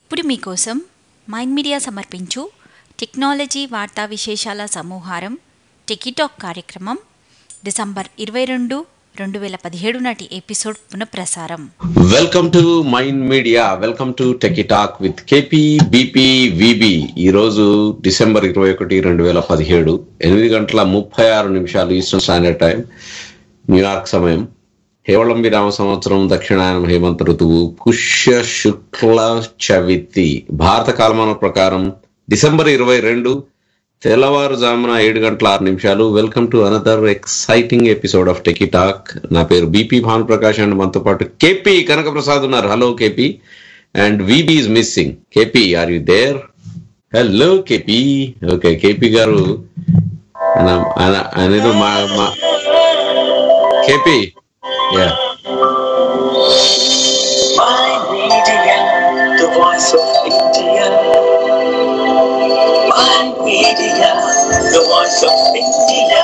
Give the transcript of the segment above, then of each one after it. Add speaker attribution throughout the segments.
Speaker 1: ఇప్పుడు మీకోసం mind media సమర్పించు టెక్నాలజీ వార్తా విశేషాల సమూహారం టెకిటాక్ కార్యక్రమం డిసెంబర్ ఇరవై రెండు రెండు వేల పదిహేడు నాటి ఎపిసోడ్ పునఃప్రసారం
Speaker 2: welcome to mind media welcome to techie talk with KP BP V B ఈ రోజు డిసెంబర్ ఇరవై ఒకటి రెండు వేల పదిహేడు ఎనిమిది గంటల ముప్పై ఆరు నిమిషాలు ఈస్టర్న్ స్టాండర్డ్ టైం న్యూయార్క్ సమయం హేవళం విరామ సంవత్సరం దక్షిణాయనం హేమంత ఋతువు పుష్య శుక్ల చవితి భారత కాలమాన ప్రకారం డిసెంబర్ ఇరవై రెండు తెల్లవారుజామున ఏడు గంటల ఆరు నిమిషాలు welcome to another exciting episode of techie talk నా పేరు బీపీ భాను ప్రకాష్ అండ్ మనతో పాటు కేపీ కనక ప్రసాద్ ఉన్నారు hello K P and V B is missing K P are you there hello K P okay K P garu ఆయన- ఆయన- ఆయన ఏదో మా మా- K P yeah
Speaker 3: My media, the voice of India. My media, the voice of India.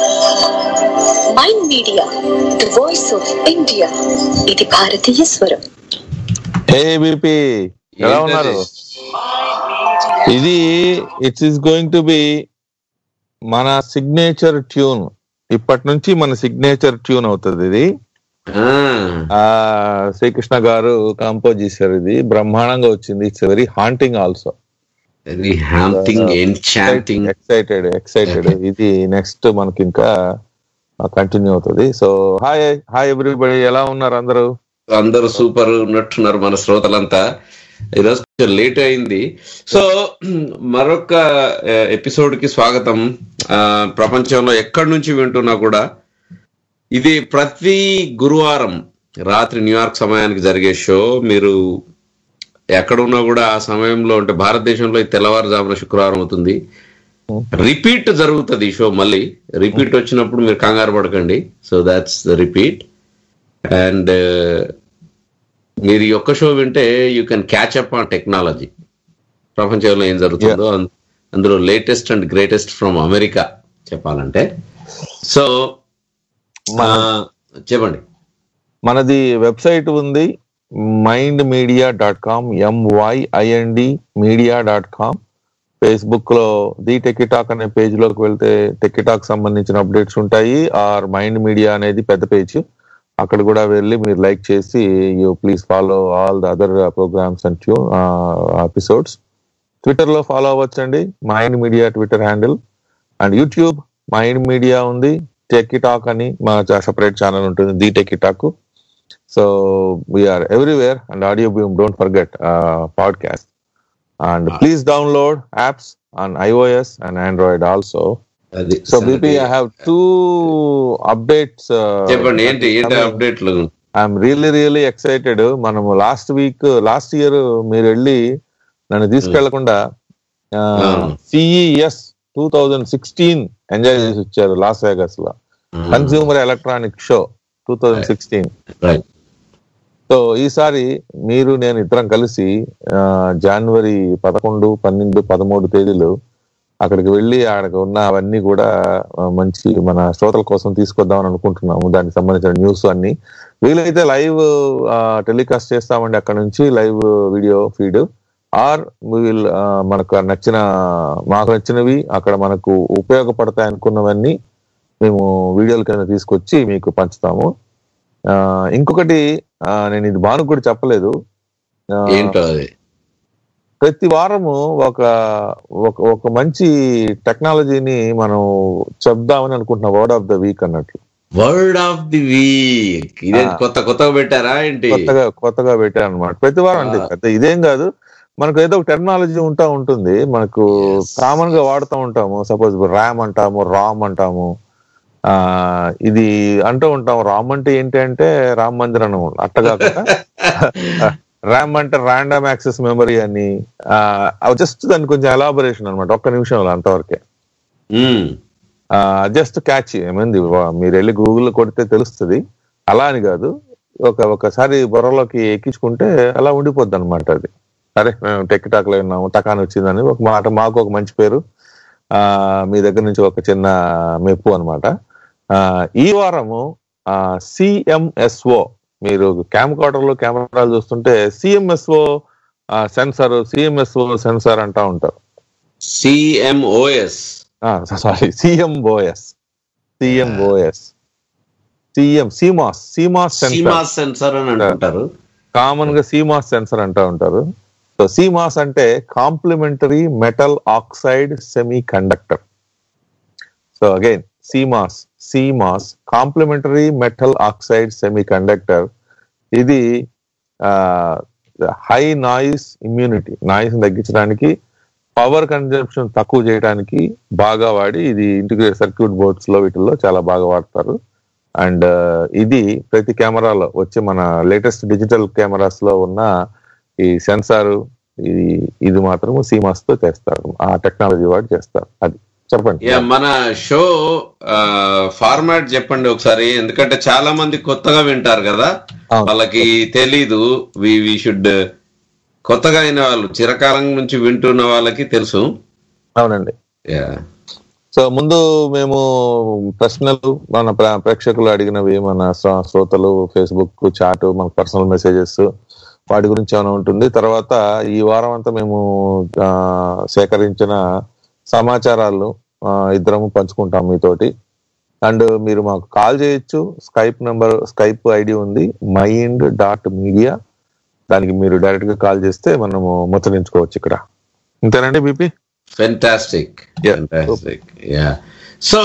Speaker 4: Mind media the voice of India ఇది భారతీయ స్వరం
Speaker 5: hey BP ఎలా ఉన్నారు ఇది it's is going to be మన సిగ్నేచర్ ట్యూన్ ఇప్పటి నుంచి మన సిగ్నేచర్ ట్యూన్ అవుతుంది ఇది ఆ శ్రీకృష్ణ గారు కంపోజ్ చేశారు ఇది బ్రహ్మాండంగా వచ్చింది it's very haunting also
Speaker 2: very haunting enchanting
Speaker 5: excited excited ఇది నెక్స్ట్ మనకి ఇంకా కంటిన్యూ అవుతుంది సో హాయ్ హాయ్ ఎవ్రీబడి ఎలా ఉన్నారు అందరూ
Speaker 2: అందరూ సూపర్ ఉన్నట్టున్నారు మన శ్రోతలంతా ఈరోజు కొంచెం లేట్ అయింది సో మరొక ఎపిసోడ్ కి స్వాగతం ఆ, ప్రపంచంలో ఎక్కడి నుంచి వింటున్నా కూడా ఇది ప్రతి గురువారం రాత్రి న్యూయార్క్ సమయానికి జరిగే షో మీరు ఎక్కడ ఉన్నా కూడా ఆ సమయంలో అంటే భారతదేశంలో ఈ తెల్లవారుజామున శుక్రవారం అవుతుంది రిపీట్ జరుగుతుంది ఈ షో మళ్ళీ రిపీట్ వచ్చినప్పుడు మీరు కంగారు పడకండి so that's the repeat and మీరు ఈ ఒక్క షో వింటే you can catch up on technology ప్రపంచంలో ఏం జరుగుతుందో అం- అందులో latest and greatest from America చెప్పాలంటే సో చెప్పండి
Speaker 5: మనది వెబ్సైట్ ఉంది mind media dot com M Y I N D media dot com Facebook లో ది టెకిటాక్ అనే పేజ్ లోకి వెళ్తే టెకిటాక్ సంబంధించిన అప్డేట్స్ ఉంటాయి ఆర్ మైండ్ మీడియా అనేది పెద్ద పేజ్ అక్కడ కూడా వెళ్ళి మీరు లైక్ చేసి you please follow all the other programmes and two episodes Twitter లో ఫాలో అవ్వచ్చండి mind media Twitter handle and YouTube mind media ఉంది టెక్కి టాక్ అని మా సపరేట్ ఛానల్ ఉంటుంది the techie talk so we're everywhere and audio beam don't forget podcast and please download apps on iOS and Android also
Speaker 2: అది
Speaker 5: so BP I have two updates
Speaker 2: చెప్పండి ఏంటి ఏంటి అప్డేట్లు
Speaker 5: I'm really really excited మనము last week last year మీరు వెళ్ళి నన్ను తీసుకెళ్లకుండా CES two thousand sixteen enjoy చేసి వచ్చారు లాస్ వేగస్ లో consumer electronic show two thousand sixteen
Speaker 2: right
Speaker 5: so ఈసారి మీరు నేను ఇద్దరం కలిసి ఆ, జనవరి పదకొండు పన్నెండు పదమూడు తేదీలు అక్కడికి వెళ్ళి అక్కడికి ఉన్న అవన్నీ కూడా ఆ, మంచి మన శ్రోతల కోసం తీసుకొద్దామని అనుకుంటున్నాము దానికి సంబంధించిన న్యూస్ అన్ని వీలైతే లైవ్ టెలికాస్ట్ చేస్తామండి అక్కడ నుంచి live video feed or will మనకు నచ్చిన మాకు నచ్చినవి అక్కడ మనకు ఉపయోగపడతాయి అనుకున్నవన్నీ మేము వీడియోల కింద తీసుకొచ్చి మీకు పంచుతాము ఆ, ఇంకొకటి ఆ, నేను ఇది భాను కూడా చెప్పలేదు ఆ,
Speaker 2: ఏంటో అది
Speaker 5: ప్రతి వారము ఒక ఒక ఒక మంచి టెక్నాలజీని మనం చెప్దామని అనుకుంటున్నాం వర్డ్ ఆఫ్ ద వీక్ అన్నట్లు
Speaker 2: వర్డ్ ఆఫ్ ది వీక్ ఇదే
Speaker 5: ఆ.
Speaker 2: కొత్త కొత్తగా పెట్టారా ఏంటి
Speaker 5: కొత్తగా కొత్తగా పెట్టారు అనమాట ప్రతి వారం అంటే
Speaker 2: ఆ.
Speaker 5: పెద్ద ఇదేం కాదు మనకు ఏదో ఒక టెక్నాలజీ ఉంటా ఉంటుంది మనకు
Speaker 2: Yes.
Speaker 5: కామన్ గా వాడుతూ ఉంటాము సపోజ్ ర్యామ్ అంటాము రామ్ అంటాము ఆ ఇది అంటూ ఉంటాం రామ్ అంటే ఏంటి అంటే రామ్ మందిర్ అను అట్ట కాకుండా ర్యామ్ అంటే ర్యాండమ్ యాక్సెస్ మెమరీ అని జస్ట్ దానికి కొంచెం ఎలాబరేషన్ అన్నమాట ఒక్క నిమిషంలో అంతవరకే
Speaker 2: మ్మ్.
Speaker 5: జస్ట్ క్యాచ్ ఏమైంది వా- మీరు వెళ్ళి గూగుల్లో కొడితే తెలుస్తుంది అలా అని కాదు ఒక ఒకసారి బుర్రలోకి ఎక్కించుకుంటే అలా ఉండిపోద్ది అనమాట అది సరే మేము టెక్ టాక్ లో విన్నాము టకాన్ వచ్చిందని ఒక మాట మాకు ఒక మంచి పేరు ఆ మీ దగ్గర నుంచి ఒక చిన్న మెప్పు అనమాట ఈ వారము సిఎంఎస్ఓ మీరు క్యామ్ లో కెమెరాలు చూస్తుంటే సిఎంఎస్ఓ సెన్సార్ సిఎంఎస్ సెన్సార్ అంటా ఉంటారు
Speaker 2: CMOS
Speaker 5: sorry CMOS CMOS CM CMOS CMOS sensor
Speaker 2: CMOS sensor అని అంటుంటారు
Speaker 5: కామన్ గా సిమాస్ సెన్సర్ అంటా ఉంటారు సో సిమాస్ అంటే complementary metal oxide semiconductor so again CMOS CMOS complementary metal oxide semiconductor ఇది high noise immunity noise తగ్గించడానికి power consumption తక్కువ చేయడానికి బాగా వాడి ఇది ఇంటిగ్రేటెడ్ సర్క్యూట్ బోర్డ్స్ లో వీటిల్లో చాలా బాగా వాడతారు అండ్ ఇది ప్రతి కెమెరాలో వచ్చే మన లేటెస్ట్ డిజిటల్ కెమెరాస్ లో ఉన్న ఈ సెన్సార్ ఇది ఇది మాత్రం సీమాస్ తో చేస్తారు ఆ టెక్నాలజీ వాడి చేస్తారు అది చెప్పండి
Speaker 2: యా మన షో ఫార్మాట్ చెప్పండి ఒకసారి ఎందుకంటే చాలా మంది కొత్తగా వింటారు కదా
Speaker 5: అవును.
Speaker 2: వాళ్ళకి తెలీదు వి వి షుడ్ కొత్తగా అయిన వాళ్ళు చిరకాలం నుంచి వింటున్న వాళ్ళకి తెలుసు
Speaker 5: అవునండి
Speaker 2: యా
Speaker 5: సో ముందు మేము ప్రశ్నలు మన ప్ర- ప్రేక్షకులు అడిగినవి మన శ్రో- శ్రోతలు ఫేస్బుక్ చాట్ మన పర్సనల్ మెసేజెస్ వాటి గురించి ఏమైనా ఉంటుంది తర్వాత ఈ వారం అంతా మేము ఆ, సేకరించిన సమాచారాలు ఆ, ఇద్దరము పంచుకుంటాం మీతోటి అండ్ మీరు మాకు కాల్ చేయొచ్చు స్కైప్ నెంబర్ స్కైప్ ఐడి ఉంది మైండ్ డాట్ మీడియా దానికి మీరు డైరెక్ట్ గా కాల్ చేస్తే మనము ముచ్చరించుకోవచ్చు ఇక్కడ ఇంతేనండి BP
Speaker 2: fantastic
Speaker 5: Yeah.
Speaker 2: Fantastic yeah so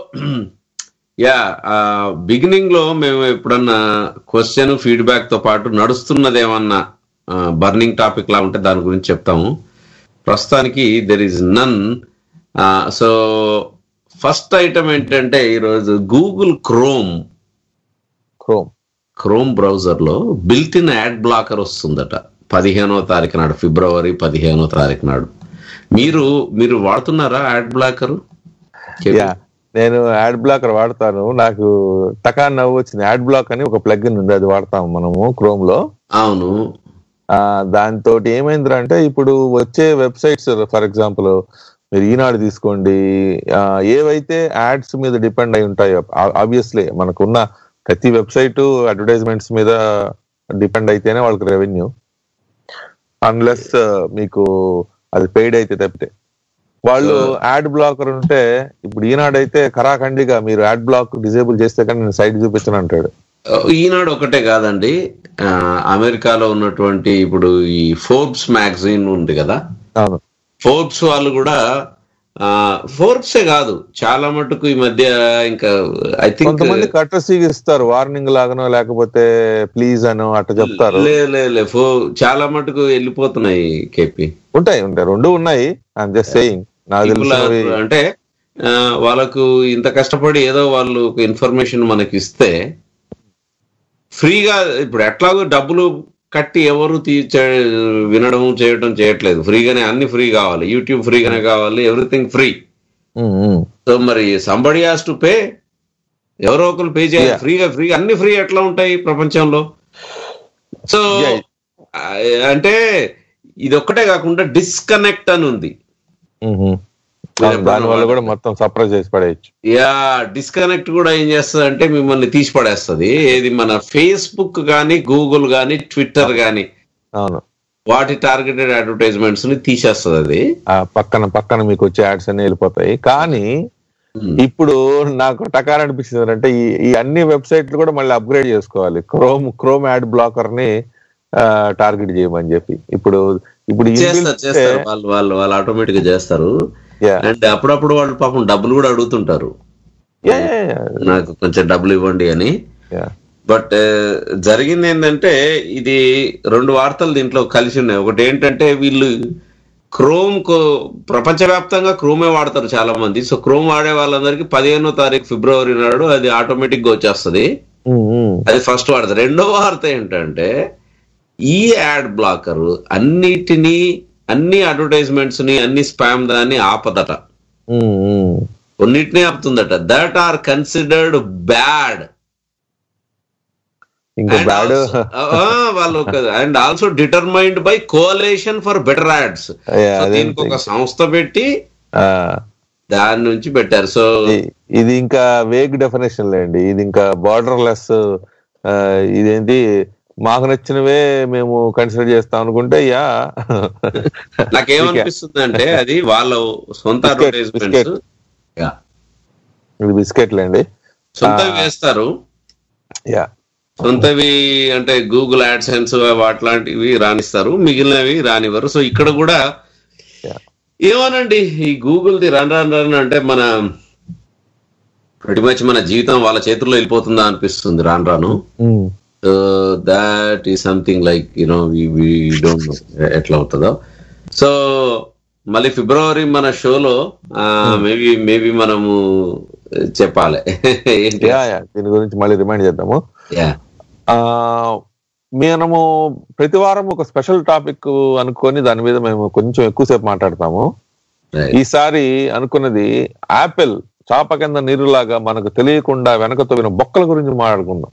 Speaker 2: yeah beginning లో మేము ఎప్పుడన్నా క్వశ్చన్ ఫీడ్బ్యాక్ తో పాటు నడుస్తున్నది ఏమన్నా బర్నింగ్ టాపిక్ లా ఉంటే దాని గురించి చెప్తాము ప్రస్తుతానికి there is none so first item ఏంటంటే ఈరోజు Google Chrome
Speaker 5: Chrome
Speaker 2: Chrome browser లో బిల్ట్ ఇన్ యాడ్ బ్లాకర్ వస్తుందట పదిహేనో తారీఖు నాడు ఫిబ్రవరి పదిహేనో తారీఖు నాడు మీరు మీరు వాడుతున్నారా యాడ్ బ్లాకర్
Speaker 5: యా నేను యాడ్ బ్లాకర్ వాడతాను నాకు టకా నవ్వు వచ్చింది యాడ్ బ్లాక్ అని ఒక ప్లగ్ ఉంది అది వాడతాము మనము క్రోమ్ లో
Speaker 2: అవును
Speaker 5: ఆ దాంతో ఏమైంది అంటే ఇప్పుడు వచ్చే వెబ్సైట్స్ ఫర్ ఎగ్జాంపుల్ మీరు ఈనాడు తీసుకోండి ఆ, ఏవైతే యాడ్స్ మీద డిపెండ్ అయి ఉంటాయో ఆబ్వియస్లీ మనకున్న ప్రతి వెబ్సైట్ అడ్వర్టైజ్మెంట్స్ మీద డిపెండ్ అయితేనే వాళ్ళకి రెవెన్యూ అన్లెస్ మీకు అది పెయిడ్ అయితే తప్పితే వాళ్ళు యాడ్ బ్లాకర్ ఉంటే ఇప్పుడు ఈనాడు అయితే ఖరాఖండిగా మీరు యాడ్ బ్లాక్ డిజేబుల్ చేస్తే కానీ నేను సైట్ చూపించను అంటాడు
Speaker 2: ఈనాడు ఒకటే కాదండి ఆ, అమెరికాలో ఉన్నటువంటి ఇప్పుడు ఈ ఫోర్బ్స్ మ్యాగజైన్ ఉంది కదా
Speaker 5: అవును
Speaker 2: ఫోర్బ్స్ వాళ్ళు కూడా ఫోర్బ్సే కాదు చాలా మటుకు ఈ మధ్య ఇంకా ఐ థింక్
Speaker 5: కొంతమంది కట్రసీగా ఇస్తారు వార్నింగ్ లాగానో లేకపోతే ప్లీజ్ అనో అట్లా చెప్తారు
Speaker 2: లే లే లే ఫో చాలా మటుకు వెళ్ళిపోతున్నాయి కేపీ
Speaker 5: ఉంటాయి ఉంటాయి రెండు ఉన్నాయి ఐఎమ్ జస్ట్ సేయింగ్ నాకు
Speaker 2: People are-
Speaker 5: తెలిసినవి
Speaker 2: అంటే ఆ, వాళ్ళకు ఇంత కష్టపడి ఏదో వాళ్ళు ఒక ఇన్ఫర్మేషన్ మనకి ఇస్తే ఫ్రీగా ఇప్పుడు ఎట్లాగో డబ్బులు కట్టి ఎవరు తీ- చే- వినడం చేయడం చేయట్లేదు ఫ్రీగానే అన్ని ఫ్రీ కావాలి యూట్యూబ్ ఫ్రీగానే కావాలి everything free
Speaker 5: um, um.
Speaker 2: So మరి సంబడి హాస్ టు పే ఎవరో ఒకరు పే చేయాలి
Speaker 5: Yeah.
Speaker 2: ఫ్రీగా ఫ్రీ అన్ని ఫ్రీ ఎట్లా ఉంటాయి ప్రపంచంలో సో
Speaker 5: Yeah.
Speaker 2: అంటే ఇది ఒక్కటే కాకుండా డిస్కనెక్ట్ అని ఉంది
Speaker 5: ఉమ్, ఉమ్. అవును, దాని వల్ల కూడా మొత్తం సప్రెస్ చేసి పడేయచ్చు
Speaker 2: యా డిస్కనెక్ట్ కూడా ఏం చేస్తుంది అంటే మిమ్మల్ని తీసి పడేస్తుంది ఏది మన ఫేస్బుక్ కానీ గూగుల్ కానీ ట్విట్టర్ కానీ
Speaker 5: అవును
Speaker 2: వాటి టార్గెటెడ్ అడ్వర్టైజ్మెంట్స్ ని తీసేస్తుంది అది
Speaker 5: ఆ పక్కన పక్కన మీకు వచ్చే యాడ్స్ అన్ని వెళ్ళిపోతాయి కానీ
Speaker 2: Hmm.
Speaker 5: ఇప్పుడు నాకు టకార్ అనిపించింది అంటే ఈ ఈ అన్ని వెబ్సైట్లు కూడా మళ్ళీ అప్గ్రేడ్ చేసుకోవాలి క్రోమ్ క్రోమ్ యాడ్ బ్లాకర్ ని టార్గెట్ చేయమని చెప్పి ఇప్పుడు ఇప్పుడు
Speaker 2: చేస్తారు చేస్తారు వాళ్ళు వాళ్ళు వాళ్ళు ఆటోమేటిక్ గా చేస్తారు అండ్ అప్పుడప్పుడు వాళ్ళు పాపం డబ్బులు కూడా అడుగుతుంటారు నాకు కొంచెం డబ్బులు ఇవ్వండి అని బట్ జరిగింది ఏంటంటే ఇది రెండు వార్తలు దీంట్లో కలిసి ఉన్నాయి ఒకటి ఏంటంటే వీళ్ళు క్రోమ్ ప్రపంచవ్యాప్తంగా క్రోమే వాడతారు చాలా మంది సో క్రోమ్ వాడే వాళ్ళందరికీ పదిహేనో తారీఖు ఫిబ్రవరి నాడు అది ఆటోమేటిక్ గా వచ్చేస్తుంది అది ఫస్ట్ వార్త రెండో వార్త ఏంటంటే ఈ యాడ్ బ్లాకర్ అన్నిటినీ అన్ని అడ్వర్టైజ్మెంట్స్ ని అన్ని స్పామ్ దాన్ని ఆపదట కొన్నిటిని ఆపుతుందట దట్ ఆర్ కన్సిడర్డ్ బ్యాడ్
Speaker 5: ఇంకా బ్యాడ్
Speaker 2: వాళ్ళు and also determined by coalition for better ads
Speaker 5: Yeah, అదే
Speaker 2: దీనికి ఒక సంస్థ పెట్టి
Speaker 5: ఆ,
Speaker 2: దాని నుంచి పెట్టారు సో
Speaker 5: ఇ- ఇది ఇంకా వేగ్ డెఫినేషన్ లేండి ఇది ఇంకా బార్డర్ లెస్ ఇదేంటి మాకు నచ్చినవే మేము కన్సిడర్ చేస్తాం అనుకుంటే యా
Speaker 2: నాకేమనిపిస్తుంది అంటే అది వాళ్ళ సొంత
Speaker 5: Biscuit,
Speaker 2: అడ్వర్టైజ్మెంట్స్
Speaker 5: biscuit. ఇది బిస్కెట్లేండి
Speaker 2: సొంతవి వేస్తారు
Speaker 5: యా
Speaker 2: సొంతవి అంటే గూగుల్ యాడ్సెన్స్ అట్లాంటివి రానిస్తారు మిగిలినవి రానివ్వరు సో ఇక్కడ కూడా
Speaker 5: Yeah.
Speaker 2: ఏమోనండి ఈ Google the run run run అంటే మన ప్రతి మచ్ మన జీవితం వాళ్ళ చేతుల్లో వెళ్ళిపోతుందా అనిపిస్తుంది రాను రాను సో దాట్ ఈ something like you know we don't know ఎట్లా అవుతుందో సో మళ్ళీ ఫిబ్రవరి మన షోలో మేబీ మేబీ మనము చెప్పాలి ఏంటి
Speaker 5: యా యా దీని గురించి మళ్ళీ రిమైండ్ చేద్దాము
Speaker 2: యా
Speaker 5: ఆ మనము ప్రతి వారం ఒక స్పెషల్ టాపిక్ అనుకొని దాని మీద మేము కొంచెం ఎక్కువసేపు మాట్లాడతాము ఈసారి అనుకున్నది యాపిల్ చాప కింద నీరులాగా మనకు తెలియకుండా వెనక తవ్విన బొక్కల గురించి మాట్లాడుకుందాం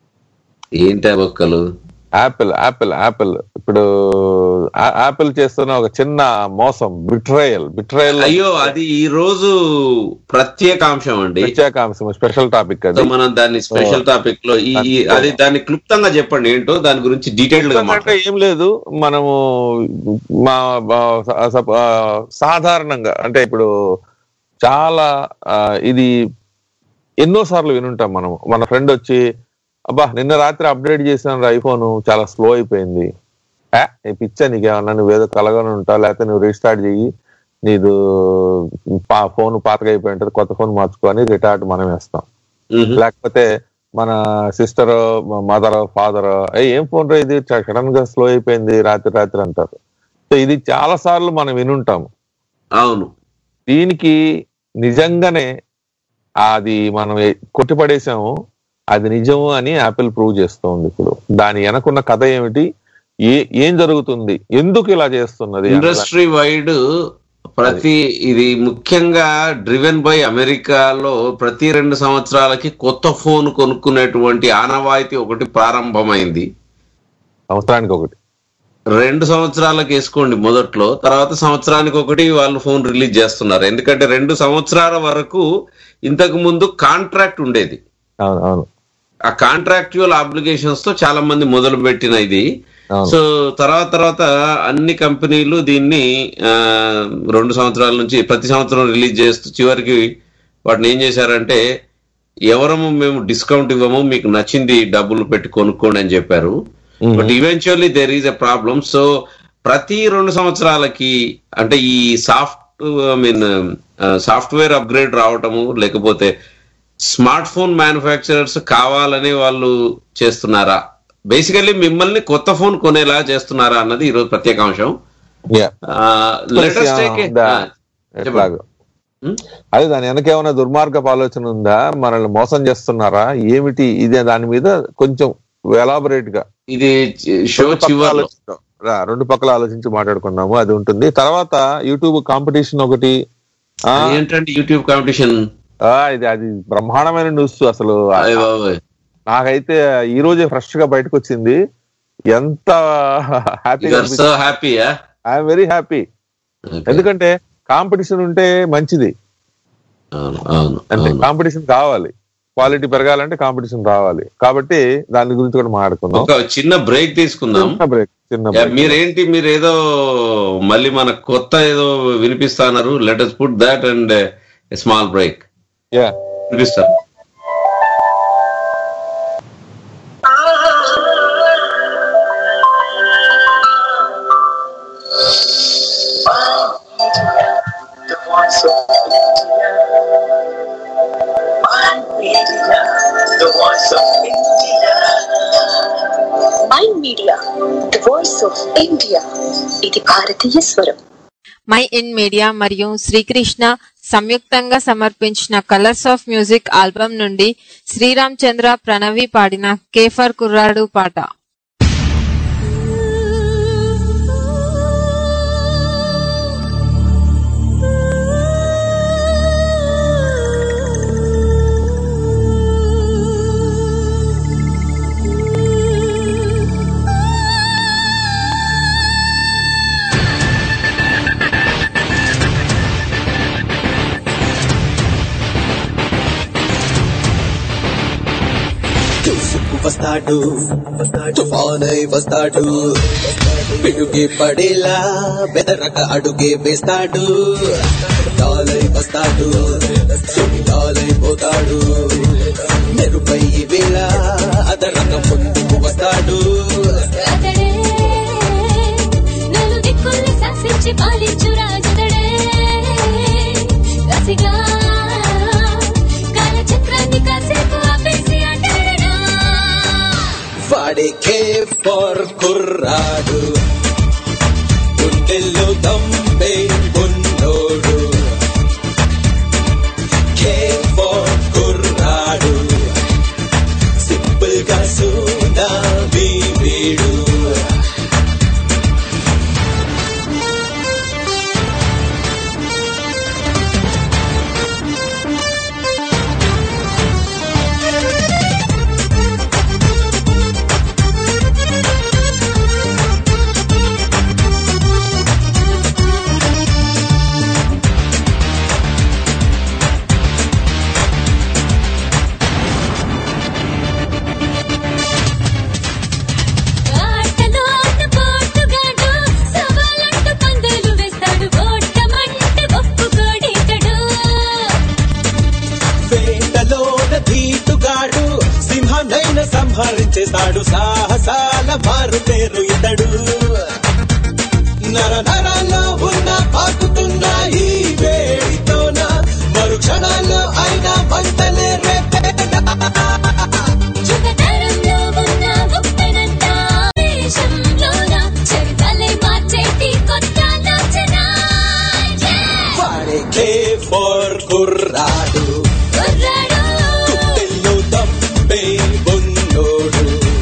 Speaker 2: ఏంటి ఆ బొక్కలు
Speaker 5: యాపిల్ యాపిల్ యాపిల్ ఇప్పుడు ఆ- యాపిల్ చేస్తున్న ఒక చిన్న మోసం బిట్రయల్ బిట్రయల్
Speaker 2: అయ్యో అది ఈ రోజు ప్రత్యేకాంశం అండి
Speaker 5: ప్రత్యేకాంశం స్పెషల్ టాపిక్
Speaker 2: సో
Speaker 5: అది
Speaker 2: మనం దాన్ని స్పెషల్ టాపిక్ లో ఈ ఈ- అది దాన్ని క్లుప్తంగా చెప్పండి ఏంటో దాని గురించి డీటెయిల్డ్ గా
Speaker 5: అంటే
Speaker 2: మాట్లాడండి
Speaker 5: ఏం లేదు మనము మా మా స- స- ఆ, సాధారణంగా అంటే ఇప్పుడు చాలా ఆ, ఇది ఎన్నో సార్లు వినుంటాం మనం మన ఫ్రెండ్ వచ్చి అబ్బా నిన్న రాత్రి అప్డేట్ చేసిన ఐఫోన్ చాలా స్లో అయిపోయింది ఏ, నీ పిచ్చా నీకేమన్నా నువ్వు ఏదో కలగానే ఉంటావు లేకపోతే నువ్వు రీస్టార్ట్ చెయ్యి నీదు పా ఫోన్ పాతగా అయిపోయి ఉంటుంది కొత్త ఫోన్ మార్చుకొని రిటార్ట్ మనం వేస్తాం
Speaker 2: మ్మ్.
Speaker 5: లేకపోతే మన సిస్టర్ మదర్ ఫాదర్ ఏం ఫోన్ రా ఇది సడన్ గా స్లో అయిపోయింది రాత్రి రాత్రి అంటారు సో ఇది చాలా సార్లు మనం వినుంటాము
Speaker 2: అవును
Speaker 5: దీనికి నిజంగానే అది మనం ఏ- కొట్టిపడేసాము అది నిజము అని యాపిల్ ప్రూవ్ చేస్తోంది ఇప్పుడు దాని వెనకున్న కథ ఏమిటి ఏ ఏం జరుగుతుంది ఎందుకు ఇలా చేస్తున్నది
Speaker 2: ఇండస్ట్రీ వైడ్ ప్రతి ఇది ముఖ్యంగా డ్రివెన్ బై అమెరికాలో ప్రతి రెండు సంవత్సరాలకి కొత్త ఫోన్ కొనుక్కునేటువంటి ఆనవాయితీ ఒకటి ప్రారంభమైంది
Speaker 5: సంవత్సరానికి ఒకటి
Speaker 2: రెండు సంవత్సరాలకు వేసుకోండి మొదట్లో తర్వాత సంవత్సరానికి ఒకటి వాళ్ళు ఫోన్ రిలీజ్ చేస్తున్నారు ఎందుకంటే రెండు సంవత్సరాల వరకు ఇంతకు ముందు కాంట్రాక్ట్ ఉండేది
Speaker 5: అవును అవును
Speaker 2: ఆ కాంట్రాక్చువల్ ఆబ్లిగేషన్స్ తో చాలా మంది మొదలు పెట్టిన ఇది
Speaker 5: అవును
Speaker 2: సో తర్వాత తర్వాత అన్ని కంపెనీలు దీన్ని ఆ, రెండు సంవత్సరాల నుంచి ప్రతి సంవత్సరం రిలీజ్ చేస్తూ చివరికి వాటిని ఏం చేశారంటే ఎవరము మేము డిస్కౌంట్ ఇవ్వము మీకు నచ్చింది డబ్బులు పెట్టి కొనుక్కోండి అని చెప్పారు but eventually there is a problem so ప్రతి రెండు సంవత్సరాలకి అంటే ఈ soft I mean software upgrade రావటము లేకపోతే స్మార్ట్ ఫోన్ మ్యానుఫ్యాక్చరర్స్ కావాలని వాళ్ళు చేస్తున్నారా బేసికల్లీ మిమ్మల్ని కొత్త ఫోన్ కొనేలా చేస్తున్నారా అన్నది ఈరోజు ప్రత్యేకాంశం
Speaker 5: యా
Speaker 2: లెటెస్ట్
Speaker 5: ఎట్లాగో అదే దాని వెనక ఏమైనా దుర్మార్గపు ఆలోచన ఉందా మనల్ని మోసం చేస్తున్నారా ఏమిటి ఇదే దాని మీద కొంచెం ఎలాబొరేట్ గా
Speaker 2: ఇది షో
Speaker 5: రెండు పక్కల
Speaker 2: చివరిలో
Speaker 5: ఆలోచిద్దాం. రా, రెండు పక్కల ఆలోచించి మాట్లాడుకున్నాము అది ఉంటుంది తర్వాత యూట్యూబ్ కాంపిటీషన్ ఒకటి ఆ,
Speaker 2: ఏంటంటే యూట్యూబ్ కాంపిటీషన్
Speaker 5: ఆ, ఇది అది బ్రహ్మాండమైన న్యూస్ అసలు నాకైతే ఈ రోజే ఫ్రెష్ గా బయటకు వచ్చింది ఎంత హ్యాపీగా
Speaker 2: సో హ్యాపీయా
Speaker 5: ఐఎమ్ వెరీ హ్యాపీ ఎందుకంటే కాంపిటీషన్ ఉంటే మంచిది
Speaker 2: అవును అవును
Speaker 5: అంటే
Speaker 2: అవును.
Speaker 5: కాంపిటీషన్ కావాలి క్వాలిటీ పెరగాలంటే కాంపిటీషన్ రావాలి కాబట్టి దాని గురించి కూడా మాట్లాడుకుందాం
Speaker 2: ఒక చిన్న బ్రేక్ తీసుకుందాం
Speaker 5: చిన్న బ్రేక్ చిన్న
Speaker 2: యా,
Speaker 5: break.
Speaker 2: మీరేంటి మీరు ఏదో మళ్ళీ మన కొత్త ఏదో వినిపిస్తున్నారు let us put that and small break
Speaker 5: Yeah.
Speaker 2: వినిపిస్తారు
Speaker 3: The voice of India. My media, the voice of India.
Speaker 4: Mind media the voice of India ఇది భారతీయ స్వరం
Speaker 6: మై ఇన్ మీడియా మరియు శ్రీకృష్ణ సంయుక్తంగా సమర్పించిన కలర్స్ ఆఫ్ మ్యూజిక్ ఆల్బమ్ నుండి శ్రీరామ్ చంద్ర ప్రణవి పాడిన కేఫర్ కుర్రాడు పాట
Speaker 7: దూసుకు వస్తాడు వస్తాడు తుఫానై వస్తాడు పిడుగే పడేలా బెదరక అడుగే వేస్తాడు డాలై వస్తాడు సుడిగాలై పోతాడు మెరుపై వేళ అదరక ముందుకు వస్తాడు
Speaker 8: అతడే నలు దిక్కుల్ని శాసించి పాలించు రాజుతడే రసిగా కాలచక్రాన్ని కాసేపు ఆపేసి ఆటాడడా
Speaker 7: వాడే కే ఫర్ కుర్రాడు గుండెల్లో దమ్మే ఉన్నోడు కే ఫర్ కుర్రాడు సింపుల్ గా సునామీ వీడు
Speaker 8: ఆటలో ఆట పోటుగాడు సవాలంటూ పందులు వేస్తాడు ఓటమంటే ఒప్పుకోడేతడు
Speaker 7: వేటలోన ధీటుగాడు సింహనైన సంహరించేస్తాడు సాహసాల మారు పేరు ఇతడు నర నరాల్లో ఉన్న పాకుతున్న ఈ వేడితోన మరు క్షణాల్లో అయినా మంటలే రేపేట
Speaker 8: యుగతరంలో ఉన్న గొప్పనంతా వేషంలోన చరితలే మార్చేటి కొత్త నాచన
Speaker 7: వాడే కే ఫోర్ కుర్రాడు
Speaker 8: కుర్రాడు
Speaker 7: గుండెల్లో దమ్మే ఉన్నోడు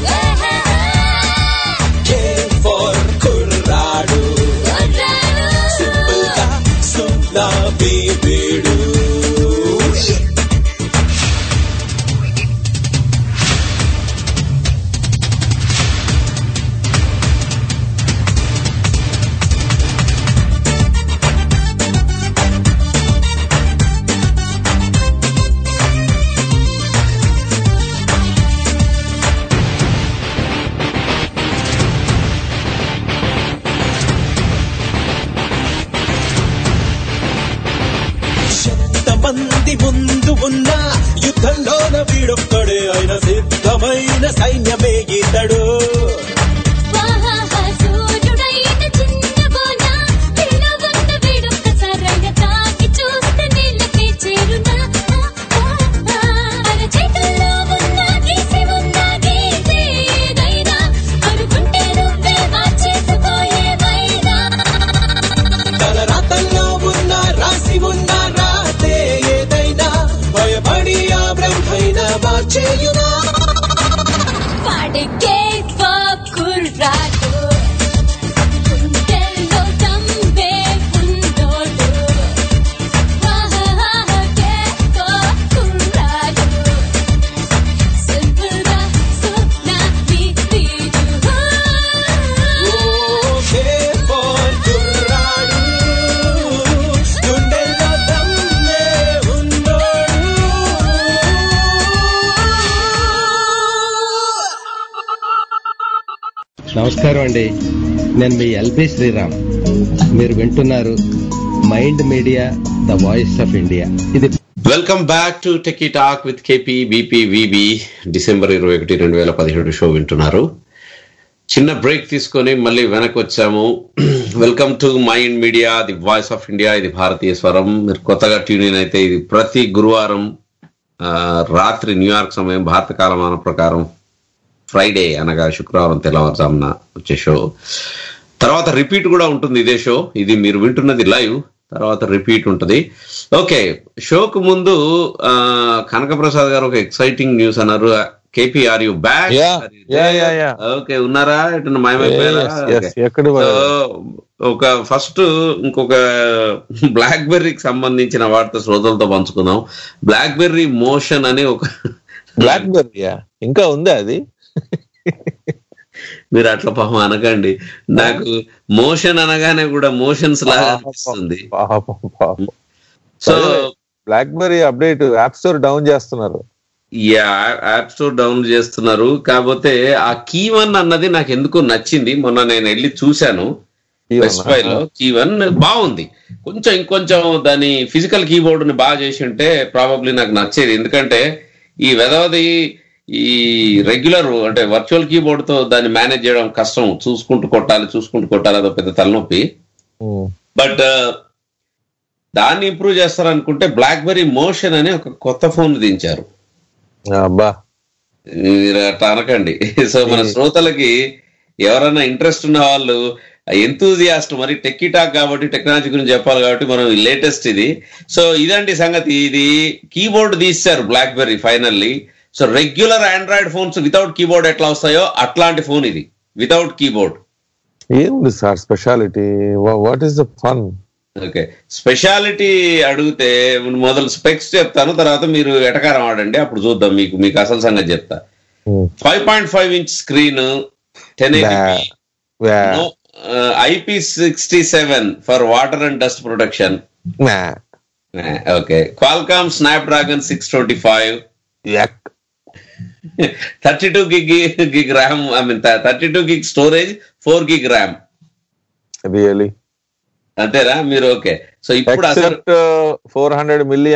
Speaker 7: కే ఫోర్ కుర్రాడు
Speaker 8: కుర్రాడు
Speaker 7: సింపుల్ గా సున్నామీ వీడు ఎంతమంది ముందు ఉన్న యుద్ధంలోన వీడొక్కడే అయిన సిద్ధమైన సైన్యమే ఇతడు
Speaker 8: సూర్యుడైన చిన్న బోన పిలవంత వీడొక్కసారైన తాకి చూస్తే నీళ్ళకే చేరునా అరచేతుల్లో ఉన్న గీసి ఉన్న గీతే ఏదైనా అనుకుంటే నువ్వే మార్చేసిపోయేవైనా
Speaker 7: తన రాతల్లో ఉన్న రాసి ఉన్న రాతే ఏదైనా భయపడి ఆ బ్రహ్మైన మార్చేయునా
Speaker 8: వాడికే కుర్రాడు గుండెల్లో తంబే ఉన్నోడు వాహకే కుర్రాడు సింపుల్గా సున్నా వీడు
Speaker 7: ఓకే ఫోర్ కుర్రాడు గుండెల్లో దమ్మే ఉన్నోడు
Speaker 9: నమస్కారం అండి నేను మీ ఎల్బి శ్రీరామ్ మీరు వింటున్నారు mind media the voice of India ఇది
Speaker 2: welcome back to techie talk with KP BP VB December ఇరవై ఒకటి రెండు వేల పదిహేడు షో వింటున్నారు చిన్న బ్రేక్ తీసుకొని మళ్ళీ వెనక్కి వచ్చాము welcome to mind media the voice of India ఇది భారతీయ స్వరం మీరు కొత్తగా ట్యూన్ ఇన్ అయితే ఇది ప్రతి గురువారం ఆ, రాత్రి న్యూయార్క్ సమయం భారత కాలమాన ప్రకారం ఫ్రైడే అనగా శుక్రవారం తెల్లవారుజామున వచ్చే షో తర్వాత రిపీట్ కూడా ఉంటుంది ఇదే షో ఇది మీరు వింటున్నది లైవ్ తర్వాత రిపీట్ ఉంటుంది ఓకే షోకు ముందు ఆ, కనకప్రసాద్ గారు ఒక ఎక్సైటింగ్ న్యూస్ అన్నారు KP are you back
Speaker 5: Yeah, yeah, yeah, yeah.
Speaker 2: Okay ఉన్నారా ఎటు మాయమైపోయారా
Speaker 5: Yes, yes.
Speaker 2: Okay.
Speaker 5: ఎక్కడ
Speaker 2: So, ఒక ఫస్ట్ ఇంకొక బ్లాక్ బెర్రీకి సంబంధించిన వార్త శ్రోతలతో పంచుకుందాం బ్లాక్ బెర్రీ మోషన్ అని ఒక
Speaker 5: బ్లాక్ బెర్రీయా ఇంకా ఉందా అది
Speaker 2: మీరు అట్లా పాపం అనకండి నాకు మోషన్ అనగానే కూడా మోషన్స్ లాగా అనిపిస్తుంది
Speaker 5: పాపం పాపం
Speaker 2: so
Speaker 5: BlackBerry update app store down చేస్తున్నారు
Speaker 2: యా యాప్ స్టోర్ డౌన్లోడ్ చేస్తున్నారు కాకపోతే ఆ కీ వన్ అన్నది నాకు ఎందుకో నచ్చింది మొన్న నేను వెళ్ళి చూశాను
Speaker 5: Key one,
Speaker 2: బెస్ట్ బై లో
Speaker 5: ah.
Speaker 2: కీ వన్ బాగుంది కొంచెం ఇంకొంచెం దాని ఫిజికల్ కీబోర్డ్ ని బాగా చేసి ఉంటే ప్రాబబ్లీ నాకు నచ్చేది ఎందుకంటే ఈ వెదవది ఈ రెగ్యులర్ అంటే వర్చువల్ కీబోర్డ్ తో దాన్ని మేనేజ్ చేయడం కష్టం చూసుకుంటూ కొట్టాలి చూసుకుంటూ కొట్టాలి అదో పెద్ద తలనొప్పి
Speaker 5: ఉమ్.
Speaker 2: బట్ దాన్ని ఇంప్రూవ్ చేస్తారనుకుంటే బ్లాక్ బెర్రీ మోషన్ అని ఒక కొత్త ఫోన్ దించారు
Speaker 5: అబ్బా
Speaker 2: మీరు అట్లా అనకండి సో మన శ్రోతలకి ఎవరైనా ఇంట్రెస్ట్ ఉన్న వాళ్ళు ఎంతూజియాస్ట్ మరి టెక్కీ టాక్ కాబట్టి టెక్నాలజీ గురించి చెప్పాలి కాబట్టి మనం లేటెస్ట్ ఇది సో ఇదండి సంగతి ఇది కీబోర్డ్ తీశారు BlackBerry finally so regular Android phones without keyboard ఎట్లా వస్తాయో అట్లాంటి ఫోన్ ఇది వితౌట్ కీబోర్డ్
Speaker 5: ఏముంది sir speciality what is the fun
Speaker 2: okay speciality అడిగితే మొదలు స్పెక్స్ చెప్తాను తర్వాత మీరు ఎటకారం ఆడండి అప్పుడు చూద్దాం మీకు మీకు అసలు సంగతి చెప్తా five point five inch screen ten IP sixty seven for water and dust protection okay Qualcomm Snapdragon six twenty five thirty two gig gig RAM I mean thirty two gig storage four gig RAM
Speaker 5: really
Speaker 2: అంతేనా మీరు okay so ఇప్పుడు అసలు
Speaker 5: except four hundred milli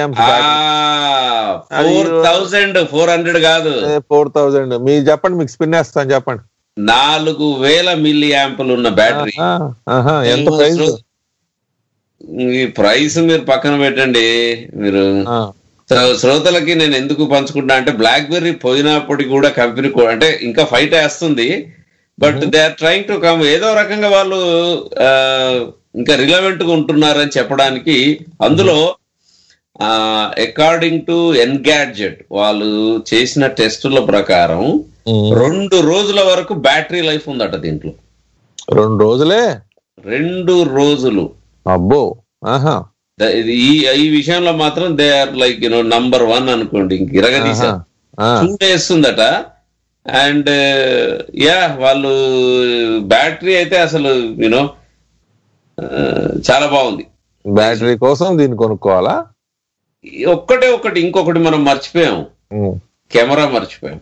Speaker 2: four thousand four hundred కాదు
Speaker 5: four thousand మీరు చెప్పండి మీకు spin వేస్తాను చెప్పండి
Speaker 2: నాలుగు వేల మిల్లీ యాంపుల్ ఉన్న బ్యాటరీ
Speaker 5: ఆహా, ఆహా, ఎంత ప్రైస్
Speaker 2: ఈ ప్రైస్ మీరు పక్కన పెట్టండి మీరు సో శ్రోతలకి నేను ఎందుకు పంచుకుంటా అంటే బ్లాక్ బెర్రీ పోయినప్పటికి కూడా కంపెనీ కూడా అంటే ఇంకా ఫైట్ వేస్తుంది but they are trying to come ఏదో రకంగా వాళ్ళు ఆ, ఇంకా రిలవెంట్ గా ఉంటున్నారని చెప్పడానికి అందులో అకార్డింగ్ టు ఎన్గాడ్జెట్ వాళ్ళు చేసిన టెస్టుల ప్రకారం రెండు రోజుల వరకు బ్యాటరీ లైఫ్ ఉందట దీంట్లో
Speaker 5: రెండు రోజులే
Speaker 2: రెండు రోజులు
Speaker 5: అబ్బో ఆహా
Speaker 2: ద- ఇది ఈ ఈ విషయంలో మాత్రం they are like you know number one అనుకోండి ఇంక ఇరగదీశారు
Speaker 5: ఆ.
Speaker 2: టూ డేస్ ఉందట అండ్ యా వాళ్ళు బ్యాటరీ అయితే అసలు యూనో చాలా బాగుంది
Speaker 5: బ్యాటరీ కోసం దీన్ని కొనుక్కోవాలా
Speaker 2: ఈ ఒక్కటే ఒకటి ఇంకొకటి మనం మర్చిపోయాం
Speaker 5: ఉమ్.
Speaker 2: కెమెరా మర్చిపోయాం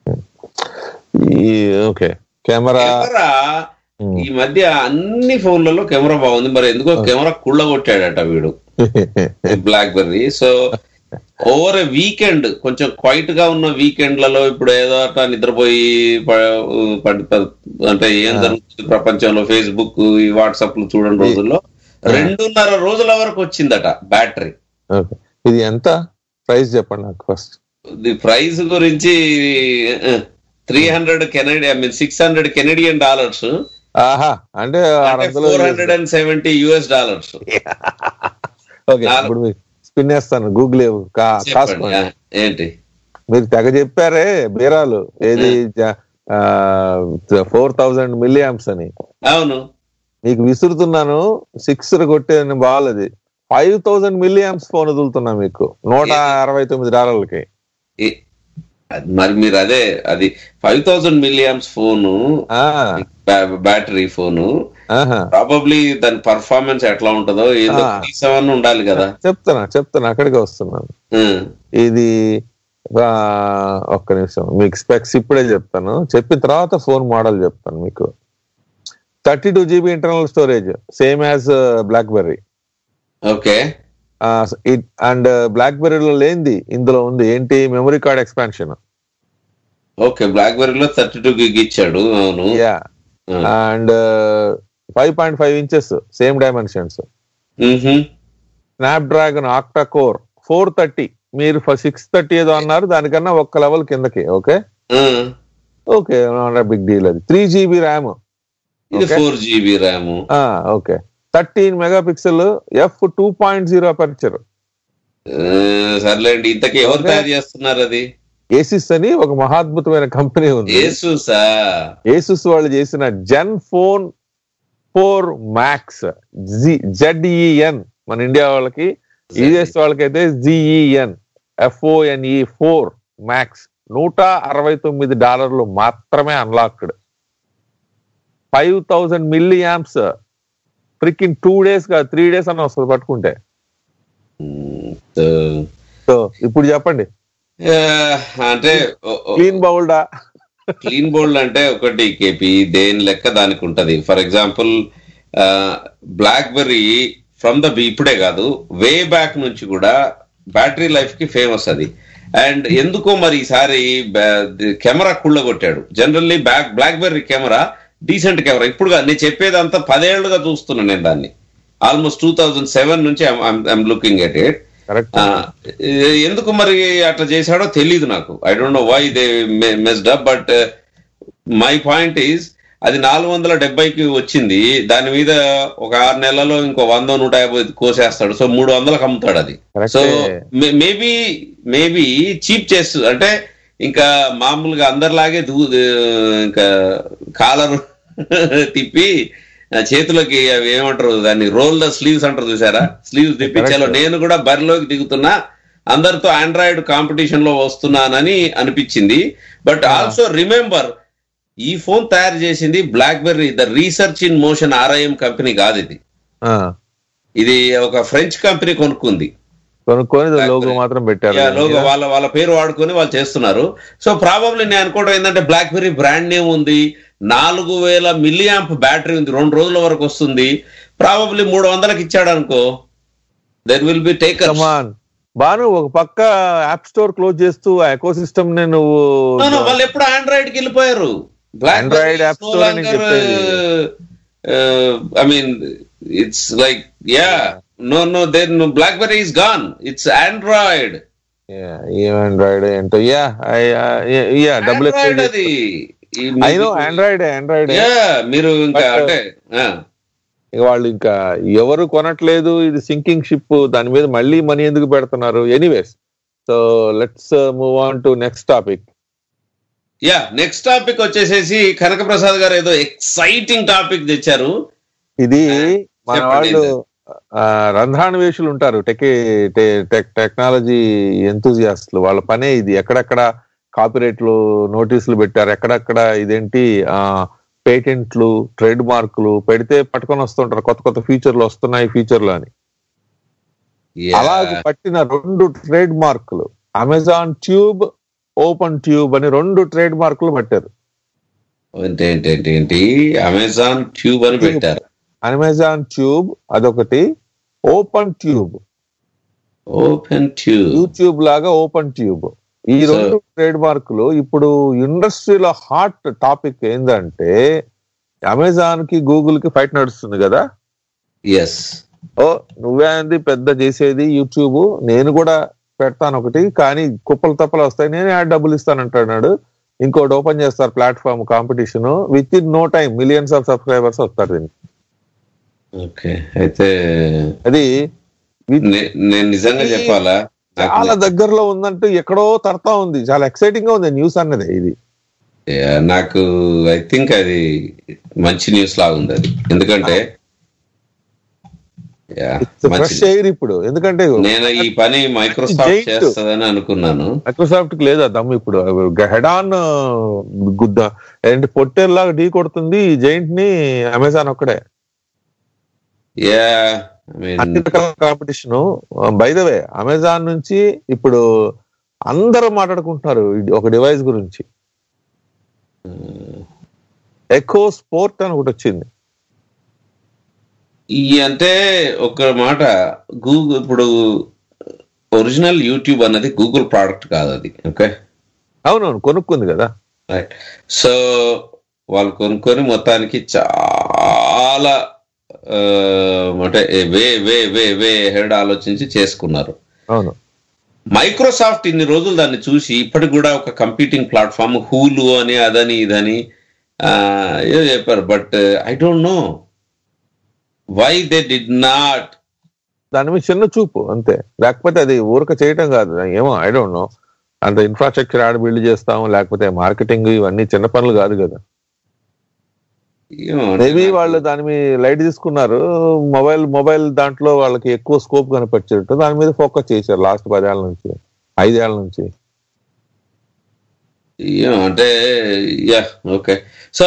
Speaker 5: ఈ ఓకే కెమెరా
Speaker 2: కెమెరా ఈ మధ్య అన్ని ఫోన్లలో కెమెరా బాగుంది మరి ఎందుకో కెమెరా కుళ్ళ కొట్టాడట వీడు BlackBerry so over a weekend కొంచెం క్వైట్ గా ఉన్న వీకెండ్లలో ఇప్పుడు ఏదో అట్లా నిద్రపోయి ప- పడి- ప- అంటే ఏం జరుగుతుంది ప్రపంచంలో ఫేస్బుక్ ఈ వాట్సాప్ లు చూడని రోజుల్లో రెండున్నర రోజుల వరకు వచ్చిందట బ్యాటరీ
Speaker 5: ఓకే ఇది ఎంత ప్రైస్ చెప్పండి నాకు ఫస్ట్
Speaker 2: ది ప్రైస్ గురించి three hundred Canadian I mean six hundred Canadian dollars
Speaker 5: ఆహా అంటే ఆరు వందలు
Speaker 2: four hundred and seventy US dollars
Speaker 5: okay ఇప్పుడు మీకు స్పిన్ వేస్తాను గూగుల్ కాసుకోండి
Speaker 2: ఏంటి
Speaker 5: మీరు తెగ చెప్పారే బీరాలు ఏది ఫోర్ థౌజండ్ మిల్లీ ఆంప్స్ అని
Speaker 2: అవును
Speaker 5: మీకు విసురుతున్నాను సిక్స్ కొట్టే బాగాలది five thousand milliamps phone వదులుతున్నా మీకు నూట అరవై తొమ్మిది డాలర్లకి
Speaker 2: ఏ- అది మరి మీరు అదే అది five thousand milliamps phone battery phone probably దాని పర్ఫార్మెన్స్ ఎట్లా ఉంటుందో ఏదో
Speaker 5: ఆ.
Speaker 2: తీసామని ఉండాలి కదా
Speaker 5: చెప్తున్నా చెప్తున్నా అక్కడికి వస్తున్నాను
Speaker 2: ఉమ్.
Speaker 5: ఇది ఆ, ఒక్క నిమిషం మీకు స్పెక్స్ ఇప్పుడే చెప్తాను చెప్పిన తర్వాత ఫోన్ మోడల్ చెప్తాను మీకు thirty two GB internal storage same as BlackBerry
Speaker 2: okay
Speaker 5: and బ్లాక్ బెర్రీలో లేనిది ఇందులో ఉంది ఏంటి మెమరీ కార్డ్ ఎక్స్పాన్షన్
Speaker 2: ఓకే బ్లాక్ బెర్రీలో థర్టీ టూ గిగ్ ఇచ్చాడు అవును
Speaker 5: yeah and five point five inches same dimensions Snapdragon octa core four thirty మీరు సిక్స్ థర్టీ ఏదో అన్నారు దానికన్నా ఒక్క లెవెల్ కిందకి ఓకే ఓకే బిగ్ డీల్ అది త్రీ జీబీ ర్యామ్
Speaker 2: ఇది four GB RAM
Speaker 5: okay thirteen mega pixel F two point zero aperture
Speaker 2: సర్లేండి ఇంతకీ ఎవరు తయారు చేస్తున్నారు అది
Speaker 5: ఏసిస్ అని ఒక మహాద్భుతమైన కంపెనీ ఉంది
Speaker 2: ఏసుసా
Speaker 5: ఏసుస్ వాళ్ళు చేసిన ZenFone four Max Z E N మన ఇండియా వాళ్ళకి యుఎస్ వాళ్ళకైతే జిఈఎన్ ఎఫ్ఓఎన్ఈ ఫోర్ మ్యాక్స్ నూట అరవై తొమ్మిది డాలర్లు మాత్రమే unlocked five thousand milliamps freaking two days గా త్రీ డేస్ అని వస్తుంది పట్టుకుంటే సో ఇప్పుడు చెప్పండి
Speaker 2: అంటే
Speaker 5: క్లీన్ బౌల్డా
Speaker 2: క్లీన్ బోల్డ్ అంటే ఒకటి కేపీ దేని లెక్క దానికి ఉంటది for example BlackBerry from the ఇప్పుడే కాదు వే బ్యాక్ నుంచి కూడా బ్యాటరీ లైఫ్ కి ఫేమస్ అది అండ్ ఎందుకో మరి ఈసారి కెమెరా కుళ్ళగొట్టాడు generally back BlackBerry camera decent camera ఇప్పుడు కాదు, నేను చెప్పేదంతా పదేళ్లుగా చూస్తున్నాను నేను దాన్ని ఆల్మోస్ట్ టూ థౌజండ్ సెవెన్ నుంచి I'm looking at it
Speaker 5: correct
Speaker 2: ఎందుకు మరి అట్లా చేశాడో తెలియదు నాకు I don't know why they messed up but my point is అది నాలుగు వందల డెబ్బైకి వచ్చింది దాని మీద ఒక ఆరు నెలల్లో ఇంకో వంద నూట యాభై కోసేస్తాడు సో మూడు వందలకు అమ్ముతాడు అది
Speaker 5: Correct.
Speaker 2: So maybe maybe cheap చేస్తు అంటే ఇంకా మామూలుగా అందరిలాగే దూ ఇంకా కాలర్ తిప్పి ఆ, చేతులకి అవి ఏమంటారు దాన్ని రోల్ ద స్లీవ్స్ అంటారు చూసారా స్లీవ్స్ తిప్పించాలో నేను కూడా బరిలోకి దిగుతున్నా అందరితో ఆండ్రాయిడ్ కాంపిటీషన్ లో వస్తున్నానని అనిపించింది బట్ ఆల్సో రిమెంబర్ ఈ ఫోన్ తయారు చేసింది BlackBerry the Research In Motion RIM company కాదు ఇది ఇది ఒక ఫ్రెంచ్ కంపెనీ కొనుక్కుంది
Speaker 5: కొనుక్కొని లోగో మాత్రం పెట్టారు
Speaker 2: యా, లోగో వాళ్ళ వాళ్ళ పేరు వాడుకొని వాళ్ళు చేస్తున్నారు సో ప్రాబబ్లీ నేను అనుకోవడం ఏంటంటే బ్లాక్ బెర్రీ బ్రాండ్ నేమ్ ఉంది నాలుగు వేల మిలియాంప్ బ్యాటరీ ఉంది రెండు రోజుల వరకు వస్తుంది ప్రాబబ్లీ మూడు వందలకి ఇచ్చాడు అనుకో there will be taker
Speaker 5: come on బాను ఒక పక్క యాప్ స్టోర్ క్లోజ్ చేస్తూ ఆ ఎకో సిస్టమ్ ని నువ్వు
Speaker 2: వాళ్ళు ఎప్పుడు ఆండ్రాయిడ్ కి వెళ్ళిపోయారు
Speaker 5: Android App Store అని చెప్పేది.
Speaker 2: I mean it's like yeah no no then BlackBerry is gone it's Android
Speaker 5: Android ఏంటో యా యా డబుల్
Speaker 2: ఆండ్రాయిడ్ అది ఈ
Speaker 5: I know Android Android
Speaker 2: yeah మీరు ఇంకా
Speaker 5: But,
Speaker 2: అంటే ఆ,
Speaker 5: వాళ్ళు ఇంకా ఎవరు కొనట్లేదు ఇది సింకింగ్ షిప్ దాని మీద మళ్ళీ మనీ ఎందుకు పెడుతున్నారు anyways so let's move on to next topic
Speaker 2: yeah next topic వచ్చేసేసి కనక ప్రసాద్ గారు ఏదో ఎక్సైటింగ్ టాపిక్ తెచ్చారు
Speaker 5: ఇది మన
Speaker 2: చెప్పండి
Speaker 5: వాళ్ళు ఆ, రంధ్రాన్వేషులు ఉంటారు టెక్ టెక్ టెక్నాలజీ ఎంతూజియాస్టులు వాళ్ళ పనే ఇది ఎక్కడెక్కడ కాపీరైట్లు నోటీసులు పెట్టారు ఎక్కడెక్కడ ఇదేంటి ఆ పేటెంట్లు ట్రేడ్ మార్కులు పెడితే పట్టుకొని వస్తుంటారు కొత్త కొత్త ఫీచర్లు వస్తున్నాయి ఫీచర్లు అని
Speaker 2: Yeah.
Speaker 5: అలాగే పట్టిన రెండు ట్రేడ్ మార్కులు అమెజాన్ ట్యూబ్ ఓపెన్ ట్యూబ్ అని రెండు ట్రేడ్ మార్కులు పట్టారు
Speaker 2: ఏంటి ఏంటి ఏంటి ఏంటి అమెజాన్ ట్యూబ్ అని పెట్టారు
Speaker 5: అమెజాన్ ట్యూబ్ అదొకటి open tube
Speaker 2: open tube
Speaker 5: YouTube లాగా ఓపెన్ ట్యూబ్ ఈ
Speaker 2: So-
Speaker 5: రెండు ట్రేడ్ మార్కులు ఇప్పుడు ఇండస్ట్రీలో హాట్ టాపిక్ ఏంటంటే అమెజాన్ కి గూగుల్ కి ఫైట్ నడుస్తుంది కదా
Speaker 2: ఎస్
Speaker 5: ఓ నువ్వే అంది పెద్ద చేసేది యూట్యూబ్ నేను కూడా పెడతాను ఒకటి కానీ కుప్పలు తప్పలు వస్తాయి నేను యాడ్ డబ్బులు ఇస్తానంటున్నాడు ఇంకోటి ఓపెన్ చేస్తారు platform competition with in no time millions of subscribers వస్తారు దీనికి
Speaker 2: ఓకే అయితే
Speaker 5: అది
Speaker 2: నే- నేను నిజంగా చెప్పాలా నాకు-
Speaker 5: చాలా దగ్గరలో ఉందంటూ ఎక్కడో తడతా ఉంది చాలా ఎక్సైటింగ్ గా ఉంది న్యూస్ అన్నది ఇది
Speaker 2: Yeah, నాకు ఐ థింక్ అది మంచి న్యూస్ లాగా ఉంది అది ఎందుకంటే Yeah,
Speaker 5: ఫ్రెష్
Speaker 2: మంచిది.
Speaker 5: ఎయిర్ ఇప్పుడు ఎందుకంటే
Speaker 2: నేను ఈ పని మైక్రోసాఫ్ట్
Speaker 5: Giant.
Speaker 2: చేస్తుందని అనుకున్నాను
Speaker 5: మైక్రోసాఫ్ట్ కి లేదా దమ్ము ఇప్పుడు హెడ్ ఆన్ గుద్ద ఏంటి పొట్టేలాగా ఢీ కొడుతుంది ఈ జైంట్ ని అమెజాన్ ఒక్కడే
Speaker 2: యా ఐ మీన్
Speaker 5: అన్ని రకాల competition by the way Amazon నుంచి ఇప్పుడు అందరూ మాట్లాడుకుంటున్నారు ఇది ఒక డివైస్ గురించి ఎకో స్పోర్ట్ అని ఒకటి వచ్చింది
Speaker 2: ఈ అంటే ఒక మాట గూగుల్ ఇప్పుడు ఒరిజినల్ యూట్యూబ్ అన్నది గూగుల్ ప్రోడక్ట్ కాదు అది ఓకే
Speaker 5: అవునవును కొనుక్కుంది కదా
Speaker 2: రైట్ సో వాళ్ళు కొనుక్కొని మొత్తానికి చాలా ఆ, అంటే వే వే వే వే హెడ్ ఆలోచించి చేసుకున్నారు
Speaker 5: అవును
Speaker 2: మైక్రోసాఫ్ట్ ఇన్ని రోజులు దాన్ని చూసి ఇప్పటికి కూడా ఒక కంప్యూటింగ్ ప్లాట్ఫామ్ హూలు అని అదని ఇదని ఆ, ఏదో చెప్పారు but I don't know why they did not
Speaker 5: దాని మీద చిన్న చూపు అంతే లేకపోతే అది ఊరక చేయటం కాదు ఏమో ఐ డోంట్ నో అంత ఇన్ఫ్రాస్ట్రక్చర్ ఆడ బిల్డ్ చేస్తాం లేకపోతే మార్కెటింగ్ ఇవన్నీ చిన్న పనులు కాదు కదా మేబీ వాళ్ళు దాని మీద లైట్ తీసుకున్నారు మొబైల్ మొబైల్ దాంట్లో వాళ్ళకి ఎక్కువ స్కోప్ కనిపించేట్టు దాని మీద ఫోకస్ చేశారు లాస్ట్ పదేళ్ల నుంచి ఐదేళ్ల నుంచి
Speaker 2: అంటే యా ఓకే సో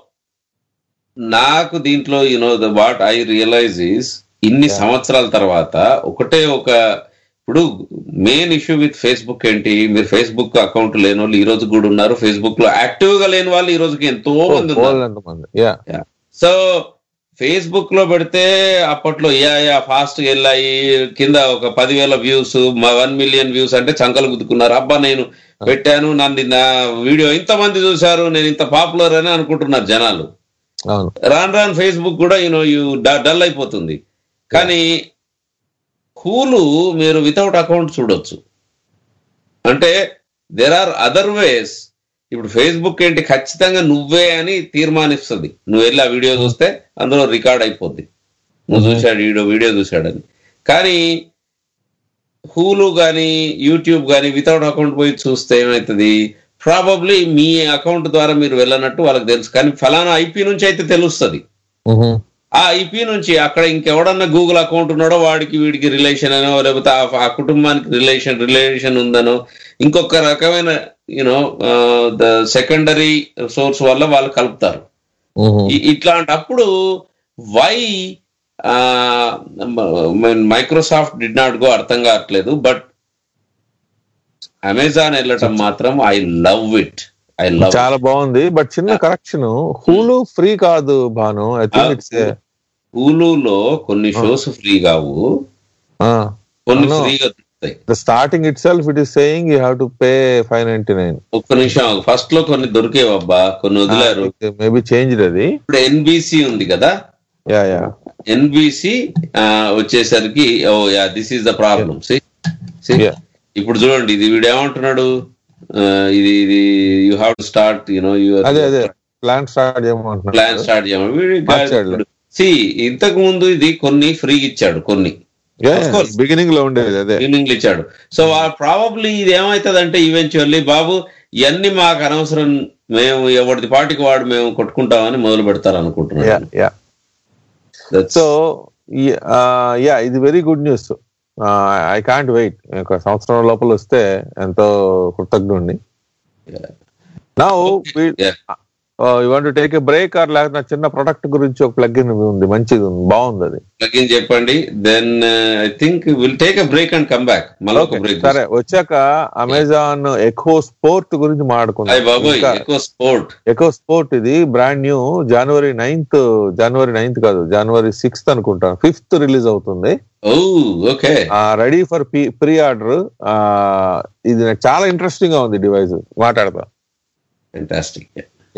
Speaker 2: నాకు దీంట్లో you know the what I realise is ఇన్ని సంవత్సరాల తర్వాత ఒకటే ఒక ఇప్పుడు మెయిన్ ఇష్యూ విత్ ఫేస్బుక్ ఏంటి మీరు ఫేస్బుక్ అకౌంట్ లేని వాళ్ళు ఈ రోజు కూడా ఉన్నారు ఫేస్బుక్ లో యాక్టివ్ గా లేని వాళ్ళు ఈ రోజుకి ఎంతో మంది ఉన్నారు
Speaker 5: మంది యా
Speaker 2: సో ఫేస్బుక్ లో పెడితే అప్పట్లో యా యా ఫాస్ట్ గా వెళ్ళాయి కింద ఒక పదివేల వ్యూస్ వన్ మిలియన్ వ్యూస్ అంటే చంకలు గుద్దుకున్నారు అబ్బా నేను పెట్టాను నన్ను నా వీడియో ఇంత మంది చూశారు నేను ఇంత పాపులర్ అని అనుకుంటున్నారు జనాలు
Speaker 5: అవును
Speaker 2: రాను రాను ఫేస్బుక్ కూడా యూనో యూ డల్ అయిపోతుంది కానీ హూలు మీరు వితౌట్ అకౌంట్ చూడొచ్చు అంటే దెర్ ఆర్ అదర్ వేస్ ఇప్పుడు ఫేస్బుక్ ఏంటి ఖచ్చితంగా నువ్వే అని తీర్మానిస్తుంది నువ్వు వెళ్ళి ఆ వీడియో చూస్తే అందులో రికార్డ్ అయిపోద్ది నువ్వు చూశాడు వీడియో వీడియో చూశాడని కానీ హూలు కానీ యూట్యూబ్ కానీ వితౌట్ అకౌంట్ పోయి చూస్తే ఏమవుతుంది ప్రాబబ్లీ మీ అకౌంట్ ద్వారా మీరు వెళ్ళనట్టు వాళ్ళకి తెలుసు కానీ ఫలానా ఐపీ నుంచి అయితే తెలుస్తుంది ఆ ఐపీ నుంచి అక్కడ ఇంకెవడన్నా గూగుల్ అకౌంట్ ఉన్నాడో వాడికి వీడికి రిలేషన్ అనో లేకపోతే ఆ- ఆ కుటుంబానికి రిలేషన్ రిలేషన్ ఉందనో ఇంకొక రకమైన యూనో ద సెకండరీ సోర్స్ వల్ల వాళ్ళు కలుపుతారు ఇ- ఇట్లాంటప్పుడు why Microsoft did not go అర్థం కావట్లేదు బట్ అమెజాన్ వెళ్ళటం మాత్రం I love it I love
Speaker 5: చాలా బాగుంది బట్ చిన్న కరెక్షన్ హూలు ఫ్రీ కాదు భాను ఐ థింక్ ఇట్స్
Speaker 2: హూలులో కొన్ని షోస్ ఫ్రీ కావు కొన్ని ఫ్రీగా దొరుకుతాయి
Speaker 5: the starting itself it is saying you have to pay five ninety nine
Speaker 2: ఒక్క నిమిషం ఫస్ట్ లో కొన్ని దొరికేవబ్బా కొన్ని వదిలారు
Speaker 5: మేబీ చేంజ్ అది
Speaker 2: ఇప్పుడు ఎన్బిసి ఉంది కదా
Speaker 5: యా యా
Speaker 2: ఎన్బిసి వచ్చేసరికి oh yeah this is the problem ఇప్పుడు చూడండి ఇది వీడు ఏమంటున్నాడు ఆ, ఇది ఇది you have to start you know
Speaker 5: అదే అదే ప్లాన్ స్టార్ట్ చేయమంటున్నాడు
Speaker 2: ప్లాన్ స్టార్ట్
Speaker 5: మార్చాడులే.
Speaker 2: చేయమని సి ఇంతకు ముందు ఇది కొన్ని ఫ్రీ ఇచ్చాడు కొన్ని
Speaker 5: బిగినింగ్ లో ఉండేది అదే
Speaker 2: బిగినింగ్ ఇచ్చాడు సో ప్రాబబ్లీ ఇది ఏమవుతుంది అంటే ఈవెన్చువల్లీ బాబు ఇవన్నీ మాకు అనవసరం మేము ఎవరిది పాటికి వాడు మేము కొట్టుకుంటామని మొదలు పెడతారు
Speaker 5: యా
Speaker 2: అనుకుంటున్నాను
Speaker 5: యా సో యా ఇది very good news I can't wait ఒక సంవత్సరం లోపల వస్తే ఎంతో కృతజ్ఞుడిని నా you want take a break or లేకపోతే నా చిన్న ప్రొడక్ట్ గురించి ఒక ప్లగ్ ఇన్ ఉంది మంచిది ఉంది బాగుంది అది
Speaker 2: ప్లగిన్ చెప్పండి then I think will take a break and come back మళ్ళీ ఒక బ్రేక్
Speaker 5: సరే వచ్చాక అమెజాన్ ఎకో స్పోర్ట్ గురించి
Speaker 2: అయ్య బాబోయ్
Speaker 5: మాట్లాడుకుందాం
Speaker 2: ఎక్కువ స్పోర్ట్
Speaker 5: ఎకో స్పోర్ట్ ఇది brand new January ninth January ninth కాదు జనవరి సిక్స్త్ అనుకుంటాను ఫిఫ్త్ రిలీజ్ అవుతుంది
Speaker 2: oh okay
Speaker 5: ready for pre order ఇది నాకు చాలా ఇంట్రెస్టింగ్ గా ఉంది డివైస్ మాట్లాడతా
Speaker 2: ఫెంటాస్టిక్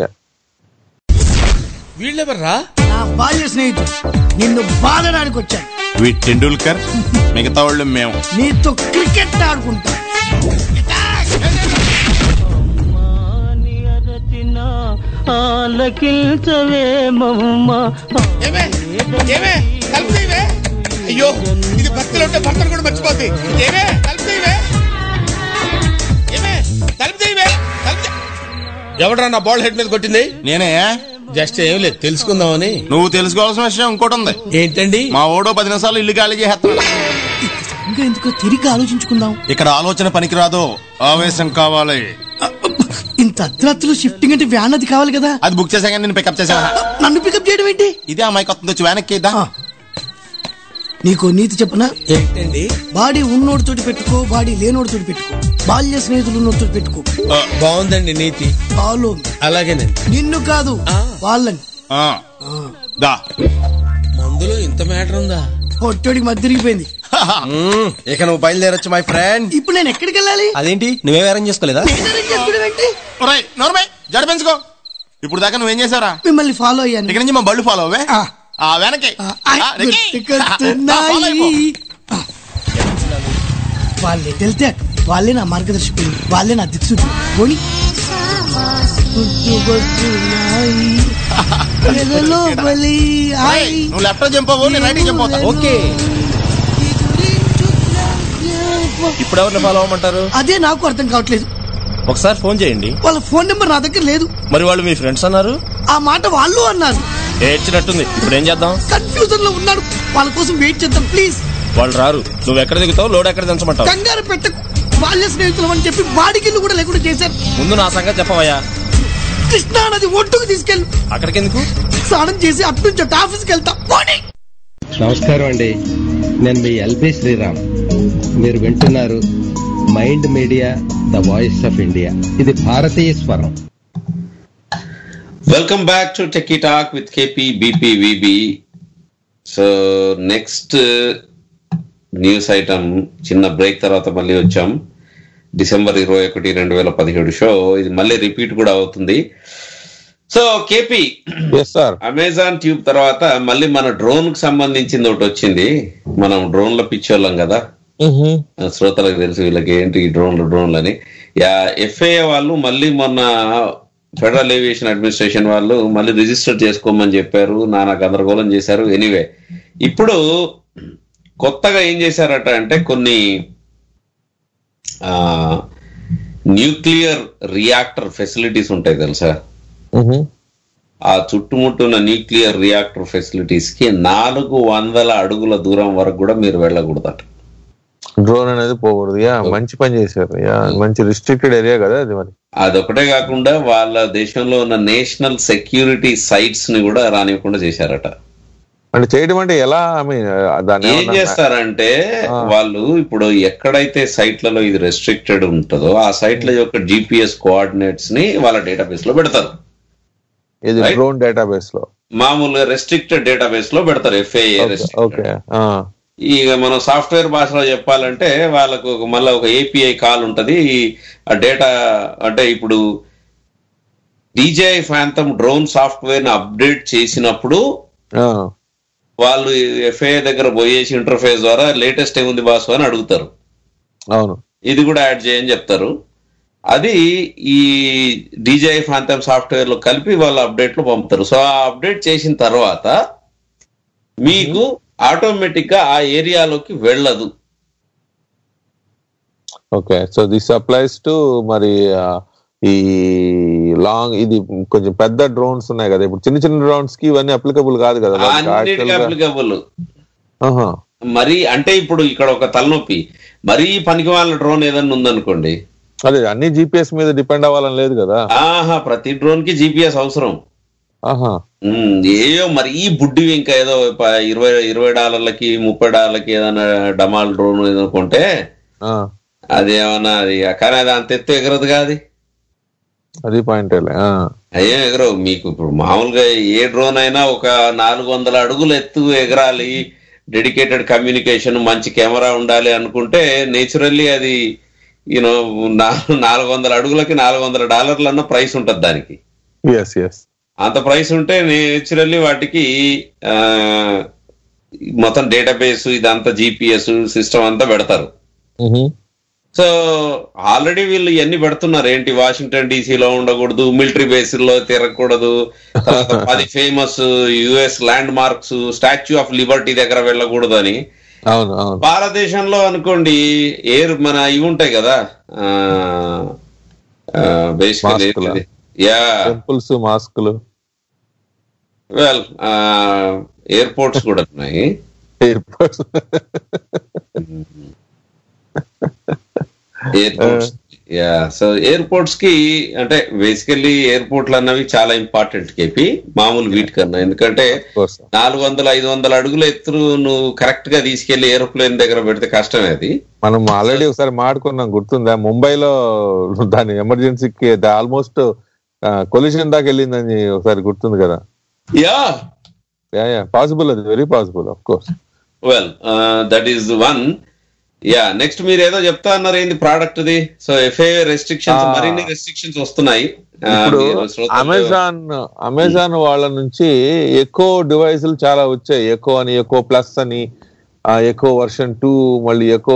Speaker 10: వీళ్ళెవర్రా నా బాల్య స్నేహితుడు నిన్ను బాధడానికి వచ్చాను
Speaker 11: వీ టెండూల్కర్ మిగతా వాళ్ళు మేము
Speaker 10: నీతో క్రికెట్ ఆడుకుంటా
Speaker 7: ఏమే ఏమే తలుపు తీయవే అయ్యో ఇది భక్తిలో ఉంటే భర్తను కూడా మర్చిపోద్ది ఏమే తలుపు తీయవే ఏమే తలుపు తీయవే తలుపు తీ- ఎవడ్రా నా బాల్ హెడ్ మీద కొట్టింది
Speaker 11: నేనే
Speaker 7: జస్ట్ ఏం లేదు తెలుసుకుందామని
Speaker 11: నువ్వు తెలుసుకోవాల్సిన విషయం ఇంకోటి ఉంది
Speaker 7: ఏంటండి
Speaker 11: మా ఓడో పది నిమిషాలు ఇల్లు ఖాళీ చేస్తాడు
Speaker 10: ఇంకా ఎందుకో తిరిగి ఆలోచించుకుందాం
Speaker 11: ఇక్కడ ఆలోచన పనికిరాదు ఆవేశం కావాలి
Speaker 10: ఇంత అర్ధరాత్రులు షిఫ్టింగ్ అంటే వ్యాన్ అది కావాలి కదా
Speaker 11: అది బుక్ చేశాక నేను పికప్ చేశా
Speaker 10: నన్ను పికప్ చేయడం ఏంటి
Speaker 11: ఇదే అమ్మాయి కొత్త వచ్చి వెనక్కి ఇద్దా
Speaker 10: నీకు నీతి చెప్పనా
Speaker 7: ఏంటండి
Speaker 10: బాడీ ఉన్నోడి తోటి పెట్టుకో బాడీ లేనోడి తోటి పెట్టుకో బాల్య స్నేహితులు ఉన్నోడి తోటి పెట్టుకో
Speaker 7: బాగుందండి నీతి
Speaker 10: ఫాలో
Speaker 7: అలాగేనండి
Speaker 10: నిన్ను కాదు వాళ్ళని
Speaker 11: దా
Speaker 7: మందులో ఇంత మ్యాటర్ ఉందా
Speaker 10: పొట్టోడికి మధ్య తిరిగిపోయింది
Speaker 12: ఇక నువ్వు బయలుదేరొచ్చు మై ఫ్రెండ్
Speaker 10: ఇప్పుడు నేను ఎక్కడికి వెళ్ళాలి
Speaker 12: అదేంటి నువ్వేం అరేంజ్ చేసుకోలేదా
Speaker 10: నేను arrange చేసుకోవడం ఏంటి?
Speaker 11: ఒరేయ్, నోర్మై జడ పెంచుకో ఇప్పుడు దాకా నువ్వేం చేసావురా
Speaker 10: మిమ్మల్ని ఫాలో అయ్యాను
Speaker 11: ఇక్కడ నుంచి మా బళ్ళు ఫాలో అవే ఆ వెనక్కి
Speaker 10: ఐ
Speaker 11: ఆ, రెక్కి.
Speaker 10: గుర్తుకొస్తున్నాయి.
Speaker 11: ఫాలో అయిపో.
Speaker 10: వాళ్ళు ఎటు వెళ్తే అటు. వాళ్ళే నా మార్గదర్శకులు వాళ్ళే నా దిక్సుడు పోని గుర్తుకొస్తున్నాయి. ఎదలో బలి
Speaker 11: ఒరేయ్, నువ్వు లెఫ్ట్ జంప్ అవ్వు నేను రైట్ జంప్ అవుతా
Speaker 12: ఓకే ఇప్పుడు ఎవరిని ఫాలో అవ్వమంటారు
Speaker 10: అదే నాకు అర్థం కావట్లేదు
Speaker 12: ఒకసారి ఫోన్ చేయండి
Speaker 10: వాళ్ళ ఫోన్ నెంబర్ నా దగ్గర లేదు
Speaker 12: మరి వాళ్ళు మీ ఫ్రెండ్స్ అన్నారు
Speaker 10: ఆ మాట వాళ్ళు అన్నారు
Speaker 12: ఏడ్చినట్టుంది ఇప్పుడు ఏం చేద్దాం
Speaker 10: కన్ఫ్యూజన్ లో ఉన్నాడు వాళ్ళ కోసం వెయిట్ చేద్దాం ప్లీజ్
Speaker 12: వాళ్ళు రారు నువ్వు ఎక్కడ దిగుతావు లోడ్ ఎక్కడ దించమంటావు
Speaker 10: కంగారు పెట్టకు బాల్య స్నేహితులం అని చెప్పి వాడికిల్లు కూడా లేకుండా చేశారు
Speaker 12: ముందు నా సంగతి చెప్పవయ్యా
Speaker 10: కృష్ణా నది ఒడ్డుకు తీసుకెళ్ళు
Speaker 12: అక్కడికి ఎందుకు
Speaker 10: స్నానం చేసి అటు నుంచి అటు ఆఫీస్కి వెళ్తా పోనీ
Speaker 9: నమస్కారం అండి నేను మీ ఎల్బి శ్రీరామ్ మీరు వింటున్నారు mind media the voice of India ఇది భారతీయ స్వరం
Speaker 2: welcome back to techie talk with KP BP VB so next news item చిన్న బ్రేక్ తర్వాత మళ్ళీ వచ్చాం డిసెంబర్ ఇరవై ఒకటి రెండు వేల పదిహేడు షో ఇది మళ్ళీ రిపీట్ కూడా అవుతుంది so KP
Speaker 5: sir
Speaker 2: Amazon tube తర్వాత మళ్ళీ మన డ్రోన్ కి సంబంధించింది ఒకటి వచ్చింది మనం డ్రోన్ల పిచ్చోళ్ళం కదా శ్రోతలకు తెలుసు వీళ్ళకి ఏంటి ఈ డ్రోన్లు డ్రోన్లు అని యా ఎఫ్ఏఏ వాళ్ళు మళ్ళీ మొన్న ఫెడరల్ ఏవియేషన్ అడ్మినిస్ట్రేషన్ వాళ్ళు మళ్ళీ రిజిస్టర్ చేసుకోమని చెప్పారు నానా గందరగోళం చేశారు ఎనీవే ఇప్పుడు కొత్తగా ఏం చేశారట అంటే కొన్ని న్యూక్లియర్ రియాక్టర్ ఫెసిలిటీస్ ఉంటాయి తెలుసా ఆ చుట్టుముట్టున్న న్యూక్లియర్ రియాక్టర్ ఫెసిలిటీస్ కి నాలుగు వందల అడుగుల దూరం వరకు కూడా మీరు వెళ్ళకూడదట
Speaker 5: డ్రోన్ అనేది పోకూడదు యా మంచి పని చేశారు యా మంచి రిస్ట్రిక్టెడ్ ఏరియా కదా అది మరి
Speaker 2: అదొకటే కాకుండా వాళ్ళ దేశంలో ఉన్న నేషనల్ సెక్యూరిటీ సైట్స్ ని కూడా రానివ్వకుండా చేశారట
Speaker 5: అంటే చేయడం అంటే ఎలా ఐ మీన్ దాన్ని
Speaker 2: ఏం
Speaker 5: ఏమన్నా-
Speaker 2: చేస్తారంటే వాళ్ళు ఇప్పుడు ఎక్కడైతే సైట్లలో ఇది రెస్ట్రిక్టెడ్ ఉంటుందో ఆ సైట్ల యొక్క జిపిఎస్ కోఆర్డినేట్స్ ని వాళ్ళ డేటాబేస్ లో పెడతారు
Speaker 5: ఇది
Speaker 2: Right?
Speaker 5: డ్రోన్ డేటాబేస్ లో
Speaker 2: మామూలుగా రెస్ట్రిక్టెడ్ డేటాబేస్ లో పెడతారు ఎఫ్ఏఏ
Speaker 5: ఓకే
Speaker 2: ఇక మనం సాఫ్ట్వేర్ భాషలో చెప్పాలంటే వాళ్ళకు ఒక- మళ్ళీ ఒక ఏపీఐ కాల్ ఉంటది ఆ డేటా అంటే ఇప్పుడు డీజేఐ ఫ్యాంతమ్ డ్రోన్ సాఫ్ట్వేర్ ని అప్డేట్ చేసినప్పుడు వాళ్ళు ఎఫ్ఐఏ దగ్గర పోయేసి ఇంటర్ఫేస్ ద్వారా లేటెస్ట్ ఏముంది బాసు అని అడుగుతారు
Speaker 5: అవును
Speaker 2: ఇది కూడా యాడ్ చేయని చెప్తారు అది ఈ డీజేఐ ఫ్యాంతమ్ సాఫ్ట్వేర్ లో కలిపి వాళ్ళు అప్డేట్ లో పంపుతారు సో ఆ అప్డేట్ చేసిన తర్వాత మీకు ఆటోమేటిక్ గా ఆ ఏరియాలోకి వెళ్ళదు
Speaker 5: okay so this applies to మరి ఆ, ఈ లాంగ్ ఇది కొంచెం పెద్ద డ్రోన్స్ ఉన్నాయి కదా ఇప్పుడు చిన్న చిన్న డ్రోన్స్ కి ఇవన్నీ అప్లికబుల్ కాదు కదా వాటికి
Speaker 2: అన్నిటికీ
Speaker 5: actual గా-
Speaker 2: అప్లికబుల్
Speaker 5: ఆహా.
Speaker 2: మరి అంటే ఇప్పుడు ఇక్కడ ఒక తలనొప్పి మరీ పనికి వాళ్ళ డ్రోన్ ఏదన్నా ఉందనుకోండి
Speaker 5: అదే అన్ని జీపీఎస్ మీద డిపెండ్ అవ్వాలని లేదు కదా
Speaker 2: ఆహా ప్రతి డ్రోన్ కి జీపీఎస్ అవసరం
Speaker 5: ఆహా
Speaker 2: ఉమ్, ఏయో మరి ఈ బుడ్డివి ఇంకా ఏదో ప- ఇరవై ఇరవై డాలర్లకి ముప్పై డాలర్లకి ఏదైనా డమాల్ డ్రోన్ ఏదో కొంటే
Speaker 5: ఆ,
Speaker 2: అది ఏమన్నా అది కానీ అది అంత ఎత్తు ఎగరదు కాదు
Speaker 5: అది పాయింట్
Speaker 2: అయ్యే ఎగరవు మీకు ఇప్పుడు మామూలుగా ఏ డ్రోన్ అయినా ఒక నాలుగు వందల అడుగులు ఎత్తు ఎగరాలి డెడికేటెడ్ కమ్యూనికేషన్ మంచి కెమెరా ఉండాలి అనుకుంటే నేచురల్లీ అది యూనో నాలుగు వందల అడుగులకి నాలుగు వందల డాలర్లన్న ప్రైస్ ఉంటది దానికి
Speaker 5: ఎస్ ఎస్
Speaker 2: అంత ప్రైస్ ఉంటే నేచురల్లీ వాటికి ఆ, మొత్తం డేటాబేస్ ఇదంతా జీపీఎస్ సిస్టమ్ అంతా పెడతారు సో ఆల్రెడీ వీళ్ళు ఇవన్నీ పెడుతున్నారు ఏంటి వాషింగ్టన్ డీసీలో ఉండకూడదు మిలిటరీ బేస్లో తిరగకూడదు తర్వాత పది famous US landmarks Statue of Liberty దగ్గర వెళ్ళకూడదు అని
Speaker 5: అవును అవును
Speaker 2: భారతదేశంలో అనుకోండి ఎయిర్ మన ఇవి ఉంటాయి కదా
Speaker 5: మాస్కులా?
Speaker 2: బేసికలీ యా
Speaker 5: టెంపుల్స్ మాస్కులు
Speaker 2: వెల్ ఎయిర్పోర్ట్స్ కూడా ఉన్నాయి
Speaker 5: airports
Speaker 2: airports yeah so airports కి అంటే బేసికల్లీ ఎయిర్పోర్ట్లు అన్నవి చాలా ఇంపార్టెంట్ కేపి మామూలు వీటికన్నా ఎందుకంటే నాలుగు వందల ఐదు వందల అడుగుల ఎత్తు నువ్వు కరెక్ట్ గా తీసుకెళ్లి ఏరోప్లేన్ దగ్గర పెడితే కష్టమే అది
Speaker 5: మనం ఆల్రెడీ ఒకసారి మాట్లాడుకున్నాం గుర్తుందా ముంబైలో దాని ఎమర్జెన్సీకి ఆల్మోస్ట్ కొలిషన్ దాకా వెళ్ళిందని ఒకసారి గుర్తుంది కదా
Speaker 2: యా
Speaker 5: యా యా పాసిబుల్ అది very possible of course
Speaker 2: well that is one yeah next మీరు ఏదో చెప్తా అన్నారు ఏంది product the so FI restrictions
Speaker 5: Ah.
Speaker 2: మరిన్ని రెస్ట్రిక్షన్స్ వస్తున్నాయి ఆ,
Speaker 5: ఇప్పుడు
Speaker 2: మీరు శ్రోతలు-
Speaker 5: అమెజాన్ అమెజాన్ వాళ్ళ నుంచి ఎకో డివైసులు చాలా వచ్చాయి ఎకో అని ఎకో ప్లస్ అని ఎకో వర్షన్ టూ మళ్ళీ ఎకో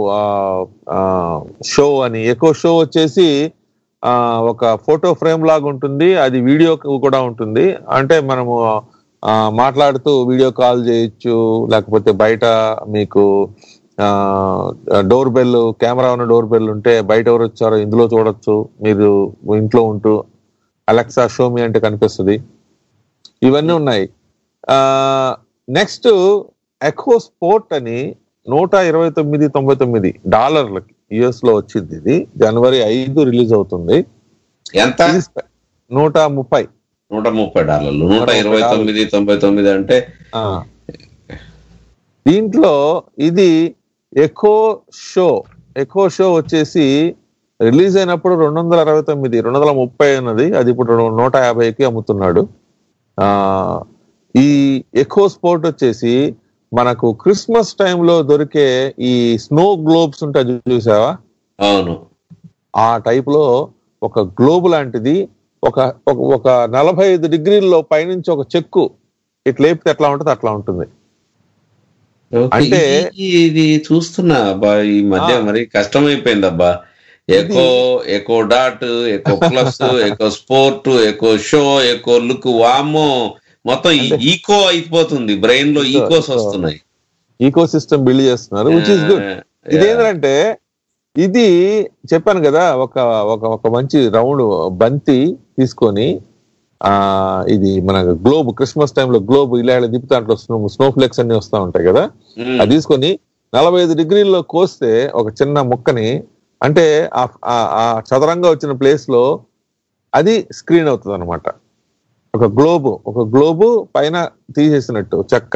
Speaker 5: షో అని ఎకో షో వచ్చేసి ఆ, ఒక ఫోటో ఫ్రేమ్ లాగా ఉంటుంది అది వీడియో కూడా ఉంటుంది అంటే మనము ఆ, మాట్లాడుతూ వీడియో కాల్ చేయొచ్చు లేకపోతే బయట మీకు డోర్ బెల్ కెమెరా ఉన్న డోర్ బెల్ ఉంటే బయట ఎవరు వచ్చారో ఇందులో చూడొచ్చు మీరు ఇంట్లో ఉంటూ అలెక్సా షోమి అంటే కనిపిస్తుంది ఇవన్నీ ఉన్నాయి నెక్స్ట్ ఎకో స్పోర్ట్ అని నూట ఇరవై తొమ్మిది తొంభై తొమ్మిది డాలర్లకి యుఎస్ లో వచ్చింది ఇది జనవరి ఐదు రిలీజ్ అవుతుంది
Speaker 2: ఎంత
Speaker 5: నూట ముప్పై
Speaker 2: నూట ముప్పై డాలర్లు నూట ఇరవై తొమ్మిది తొంభై తొమ్మిది అంటే
Speaker 5: దీంట్లో ఇది ఎకో షో ఎకో షో వచ్చేసి రిలీజ్ అయినప్పుడు రెండు వందల అరవై తొమ్మిది రెండు వందల ముప్పై ఉన్నది అది ఇప్పుడు నూట యాభైకి అమ్ముతున్నాడు ఆ ఈ ఎకో స్పోర్ట్ వచ్చేసి మనకు క్రిస్మస్ టైంలో దొరికే ఈ స్నో గ్లోబ్స్ ఉంటాయి చూ- చూసావా
Speaker 2: అవును
Speaker 5: ఆ టైప్ లో ఒక గ్లోబ్ లాంటిది ఒక ఒక- ఒక నలభై ఐదు డిగ్రీల్లో పైనుంచి ఒక చెక్కు ఇట్లా లేపితే ఎట్లా ఉంటుంది అట్లా ఉంటుంది
Speaker 2: ఓకే,
Speaker 5: అంటే
Speaker 2: ఇది- ఇది చూస్తున్నా అబ్బా ఈ మధ్య
Speaker 5: ఆ.
Speaker 2: మరి కష్టమైపోయింది అబ్బా Echo Echo Dot Echo Plus Echo Sport Echo Show Echo Look వామో మొత్తం ఈకో అయిపోతుంది బ్రెయిన్ లో ఈకోస్ వస్తున్నాయి
Speaker 5: ఈకో సిస్టమ్ బిల్డ్ చేస్తున్నారు విచ్ ఇస్ గుడ్ ఇదేంటంటే ఇది చెప్పాను కదా ఒక ఒక ఒక మంచి రౌండ్ బంతి తీసుకొని ఆ ఇది మన గ్లోబ్ క్రిస్మస్ టైంలో గ్లోబ్ ఇలా ఇలా తిప్పుతా దాంట్లో స్నో స్నో ఫ్లేక్స్ అన్ని వస్తా ఉంటాయి కదా
Speaker 2: మ్మ్.
Speaker 5: అది తీసుకొని నలభై ఐదు డిగ్రీల్లో కోస్తే ఒక చిన్న ముక్కని అంటే ఆ- ఆ- ఆ చదరంగా వచ్చిన ప్లేస్ లో అది స్క్రీన్ అవుతుంది అనమాట ఒక గ్లోబ్ ఒక గ్లోబు పైన తీసేసినట్టు చెక్క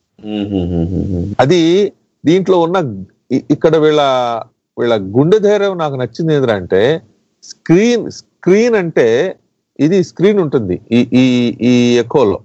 Speaker 5: అది దీంట్లో ఉన్న ఇ- ఇక్కడ వీళ్ళ వీళ్ళ గుండె ధైర్యం నాకు నచ్చింది ఏంటంటే స్క్రీన్ స్క్రీన్ అంటే ఇది స్క్రీన్ ఉంటుంది ఈ ఈ ఈ ఎకోలో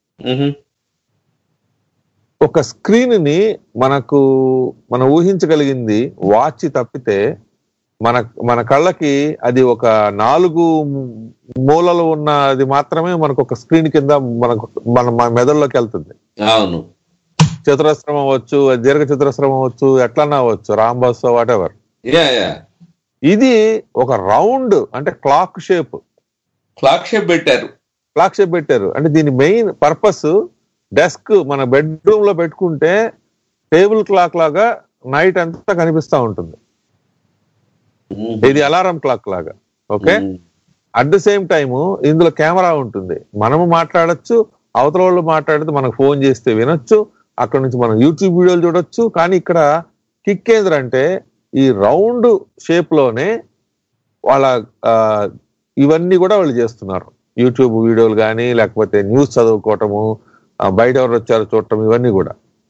Speaker 5: ఒక స్క్రీన్ ని మనకు మనం ఊహించగలిగింది వాచ్ తప్పితే మన మన కళ్ళకి అది ఒక నాలుగు మూలలు ఉన్నది మాత్రమే మనకు ఒక స్క్రీన్ కింద మనకు మన మన మెదడులోకి వెళ్తుంది
Speaker 2: అవును
Speaker 5: చతురస్రం అవ్వచ్చు దీర్ఘ చతురస్రం అవ్వచ్చు ఎట్లన్నా అవ్వచ్చు rhombus whatever
Speaker 2: yeah yeah
Speaker 5: ఇది ఒక రౌండ్ అంటే క్లాక్ షేప్
Speaker 2: క్లాక్ షేప్ పెట్టారు
Speaker 5: క్లాక్ షేప్ పెట్టారు అంటే దీని మెయిన్ పర్పస్ డెస్క్ మన బెడ్రూమ్ లో పెట్టుకుంటే టేబుల్ క్లాక్ లాగా నైట్ అంతా కనిపిస్తా ఉంటుంది ఇది అలారం క్లాక్ లాగా okay at the same time ఇందులో కెమెరా ఉంటుంది మనము మాట్లాడొచ్చు అవతల వాళ్ళు మాట్లాడితే మనకు ఫోన్ చేస్తే వినొచ్చు అక్కడ నుంచి మనం యూట్యూబ్ వీడియోలు చూడొచ్చు కానీ ఇక్కడ కిక్ ఏంటంటే ఈ రౌండ్ షేప్ లోనే వాళ్ళ ఆ, ఇవన్నీ కూడా వాళ్ళు చేస్తున్నారు యూట్యూబ్ వీడియోలు కానీ లేకపోతే న్యూస్ చదువుకోవటము ఆ, బయట ఎవరు వచ్చారో చూడటం ఇవన్నీ కూడా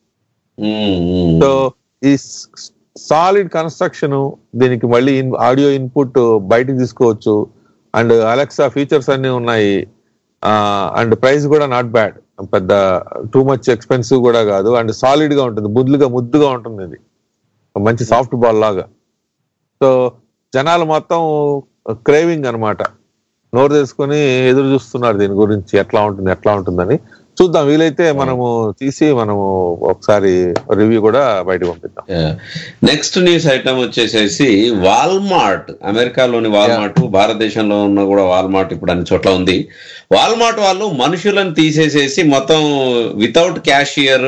Speaker 5: సో ఈ సాలిడ్ కన్స్ట్రక్షన్ దీనికి మళ్ళీ ఆడియో ఇన్పుట్ బయటకు తీసుకోవచ్చు అండ్ అలెక్సా ఫీచర్స్ అన్ని ఉన్నాయి అండ్ ప్రైస్ కూడా నాట్ బ్యాడ్ పెద్ద టూ మచ్ ఎక్స్పెన్సివ్ కూడా కాదు అండ్ సాలిడ్ గా ఉంటుంది ముద్దుగా ముద్దుగా ఉంటుంది ఇది ఒక మంచి సాఫ్ట్ బాల్ లాగా సో జనాలు మొత్తం క్రేవింగ్ అన్నమాట నోరు తీసుకొని ఎదురు చూస్తున్నారు దీని గురించి ఎట్లా ఉంటుంది ఎట్లా ఉంటుందని చూద్దాం వీలైతే మనము తీసి మనము ఒకసారి రివ్యూ కూడా బయటకు పంపిద్దాం
Speaker 2: నెక్స్ట్ న్యూస్ ఐటమ్ వచ్చేసేసి వాల్మార్ట్ అమెరికాలోని వాల్మార్ట్ భారతదేశంలో ఉన్న కూడా వాల్మార్ట్ ఇప్పుడు అన్ని చోట్ల ఉంది వాల్మార్ట్ వాళ్ళు మనుషులను తీసేసేసి మొత్తం వితౌట్ క్యాషియర్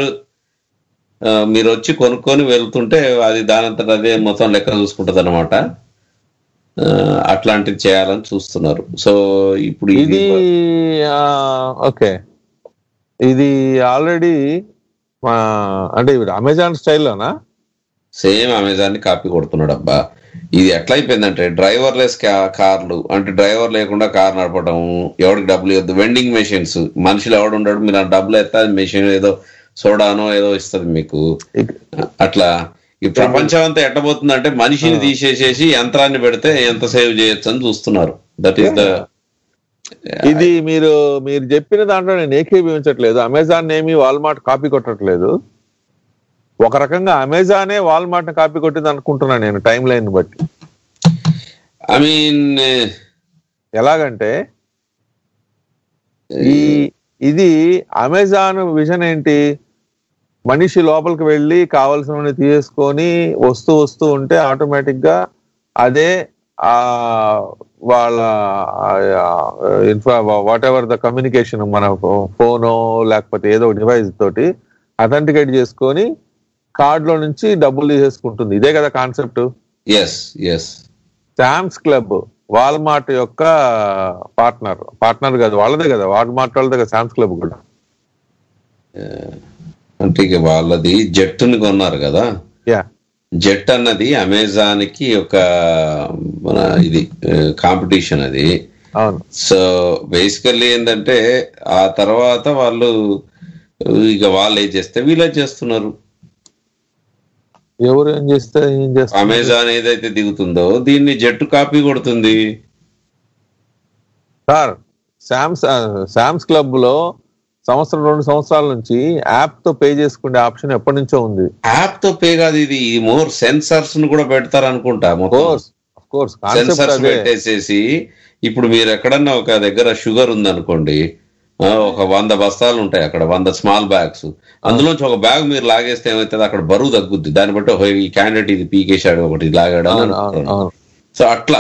Speaker 2: మీరు వచ్చి కొనుక్కొని వెళ్తుంటే అది దానంతట అదే మొత్తం లెక్క చూసుకుంటది అనమాట అట్లాంటివి చేయాలని చూస్తున్నారు సో ఇప్పుడు
Speaker 5: ఇది ఓకే ఇది ఆల్రెడీ అంటే అమెజాన్ స్టైల్లోనా
Speaker 2: సేమ్ అమెజాన్ ని కాపీ కొడుతున్నాడు అబ్బా ఇది ఎట్లా అయిపోయిందంటే డ్రైవర్ లెస్ కార్లు అంటే డ్రైవర్ లేకుండా కార్ నడపడం ఎవరికి డబ్బులు ఇవ్వద్దు వెండింగ్ మెషిన్స్ మనుషులు ఎవడు ఉండడు మీరు ఆ డబ్బులు ఎత్తా మెషిన్ ఏదో సోడానో ఏదో ఇస్తుంది మీకు అట్లా ఈ ప్రపంచం అంతా ఎట్టబోతుందంటే మనిషిని తీసేసేసి యంత్రాన్ని పెడితే ఎంత సేవ్ చేయొచ్చు అని చూస్తున్నారు దట్ ఈస్ ద
Speaker 5: ఇది మీరు మీరు చెప్పిన దాంట్లో నేను ఏకీభవించట్లేదు అమెజాన్ ఏమి వాల్మార్ట్ కాపీ కొట్టట్లేదు ఒక రకంగా అమెజానే వాల్మార్ట్ ని కాపీ కొట్టింది అనుకుంటున్నాను నేను టైం లైన్ బట్టి
Speaker 2: ఐ మీన్
Speaker 5: ఎలాగంటే ఈ ఇది అమెజాన్ విజన్ ఏంటి మనిషి లోపలికి వెళ్ళి కావలసినవన్నీ తీసుకొని వస్తూ వస్తూ ఉంటే ఆటోమేటిక్ గా అదే ఆ వాళ్ళ infra whatever the communication మన ఫోనో లేకపోతే ఏదో డివైస్ తోటి అథెంటికేట్ చేసుకొని కార్డ్ లో నుంచి డబ్బులు తీసేసుకుంటుంది ఇదే కదా concept
Speaker 2: yes yes
Speaker 5: Sam's Club Walmart యొక్క పార్ట్నర్ పార్ట్నర్ కాదు వాళ్ళదే కదా వాల్మార్ట్ వాళ్ళదే కదా శామ్స్ క్లబ్ కూడా
Speaker 2: అంటే ఇక వాళ్ళది జట్టుని కొన్నారు కదా
Speaker 5: యా
Speaker 2: జెట్ అన్నది అమెజాన్ కి ఒక మన ఇది కాంపిటీషన్ అది
Speaker 5: అవును
Speaker 2: సో బేసికల్లీ ఏంటంటే ఆ తర్వాత వాళ్ళు ఇక వాళ్ళు ఏం చేస్తే వీళ్ళే చేస్తున్నారు
Speaker 5: ఎవరు ఏం చేస్తే ఏం చేస్తారు
Speaker 2: అమెజాన్ ఏదైతే దిగుతుందో దీన్ని జట్టు కాపీ కొడుతుంది
Speaker 5: సార్ శామ్స్ శామ్స్ క్లబ్ లో సంవత్సరం రెండు సంవత్సరాల నుంచి యాప్ తో పే చేసుకునే ఆప్షన్ ఎప్పటి నుంచో ఉంది
Speaker 2: యాప్ తో పే కాదు ఇది మోర్ సెన్సర్స్ ను కూడా పెడతారు అనుకుంటా
Speaker 5: కోర్స్ కోర్స్ కాన్సెప్ట్
Speaker 2: సెన్సర్స్
Speaker 5: అదే
Speaker 2: పెట్టేసేసి ఇప్పుడు మీరు ఎక్కడన్నా ఒక దగ్గర షుగర్ ఉందనుకోండి ఆ, ఒక వంద బస్తాలు ఉంటాయి అక్కడ వంద స్మాల్ బ్యాగ్స్ అందులోంచి ఒక బ్యాగ్ మీరు లాగేస్తే ఏమవుతుంది అక్కడ బరువు తగ్గుద్ది దాన్ని బట్టి ఓహో, ఈ క్యాండిడేట్ ఇది పీకేశాడు ఒకటి లాగాడు అని
Speaker 5: అవును, అవును,
Speaker 2: అనుకుంటారు.
Speaker 5: అవును.
Speaker 2: సో అట్లా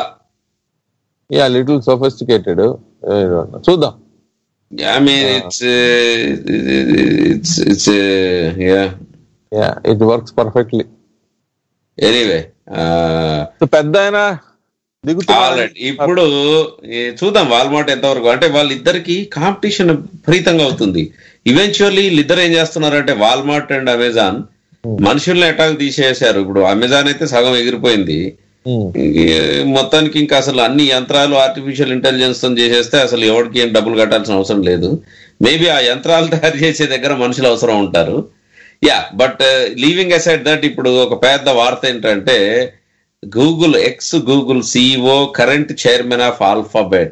Speaker 5: యా లిటిల్ సోఫిస్టికేటెడ్ చూద్దాం
Speaker 2: I mean it's it's it's yeah
Speaker 5: yeah it works perfectly
Speaker 2: anyway
Speaker 5: పెద్ద ఆయన దిగుతున్నారు
Speaker 2: Alright. ఇప్పుడు ఏ, చూద్దాం వాల్మార్ట్ ఎంతవరకు అంటే వాళ్ళిద్దరికి కాంపిటీషన్ విపరీతంగా అవుతుంది ఈవెన్చువల్లీ వీళ్ళిద్దరు ఏం చేస్తున్నారంటే వాల్మార్ట్ అండ్ అమెజాన్ మనుషుల్ని అటాక్ తీసేశారు ఇప్పుడు అమెజాన్ అయితే సగం ఎగిరిపోయింది ఈ, మొత్తానికి ఇంకా అసలు అన్ని యంత్రాలు ఆర్టిఫిషియల్ ఇంటెలిజెన్స్ తో చేసేస్తే అసలు ఎవరికి ఏం డబ్బులు కట్టాల్సిన అవసరం లేదు మేబీ ఆ యంత్రాలు తయారు చేసే దగ్గర మనుషులు అవసరం ఉంటారు yeah but leaving aside that ఇప్పుడు ఒక పెద్ద వార్త ఏంటంటే Google ex Google CEO current chairman of Alphabet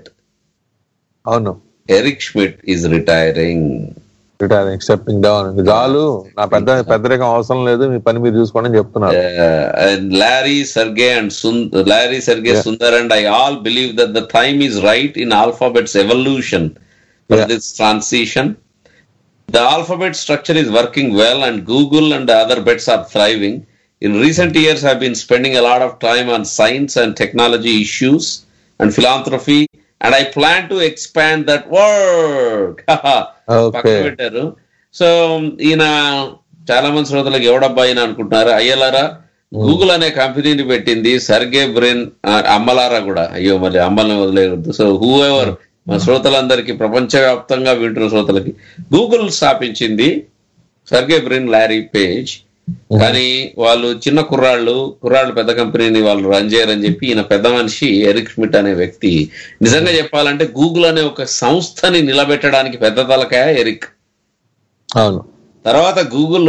Speaker 5: అవును
Speaker 2: Eric Schmidt is retiring
Speaker 5: retiring stepping down చాలు నా పెద్ద పెద్దరికం అవసరం లేదు మీ పని మీరు చూసుకోండి అని చెప్తున్నారు
Speaker 2: Larry, Sergey, and Sund- Larry, Sergey,
Speaker 5: Yeah.
Speaker 2: Sundar, and I all believe that the time is right in Alphabet's evolution for
Speaker 5: Yeah.
Speaker 2: this transition. The alphabet structure is working well, and Google and the other bets are thriving. In recent years, I've been spending a lot of time on science and technology issues and philanthropy, and I plan to expand that work. పక్కన
Speaker 5: Okay.
Speaker 2: పెట్టారు so ఈయన చాలా మంది శ్రోతలకు ఎవడబ్బా ఈయన అనుకుంటున్నారు అయ్యలారా Google అనే కంపెనీని పెట్టింది సర్గే బ్రెయిన్ అమ్మలారా కూడా అయ్యో మళ్ళీ అమ్మల్ని వదిలేయద్దు సో హూ ఎవర్ మా శ్రోతలందరికీ ప్రపంచవ్యాప్తంగా వింటున్న శ్రోతలకి గూగుల్ స్థాపించింది సర్గే బ్రెయిన్ లారీ పేజ్ కానీ వాళ్ళు చిన్న కుర్రాళ్ళు కుర్రాళ్ళు పెద్ద కంపెనీని వాళ్ళు రన్ చేయరని చెప్పి ఈయన పెద్ద మనిషి ఎరిక్ స్మిట్ అనే వ్యక్తి నిజంగా చెప్పాలంటే గూగుల్ అనే ఒక సంస్థని నిలబెట్టడానికి పెద్ద తలకాయ ఎరిక్
Speaker 5: అవును
Speaker 2: తర్వాత గూగుల్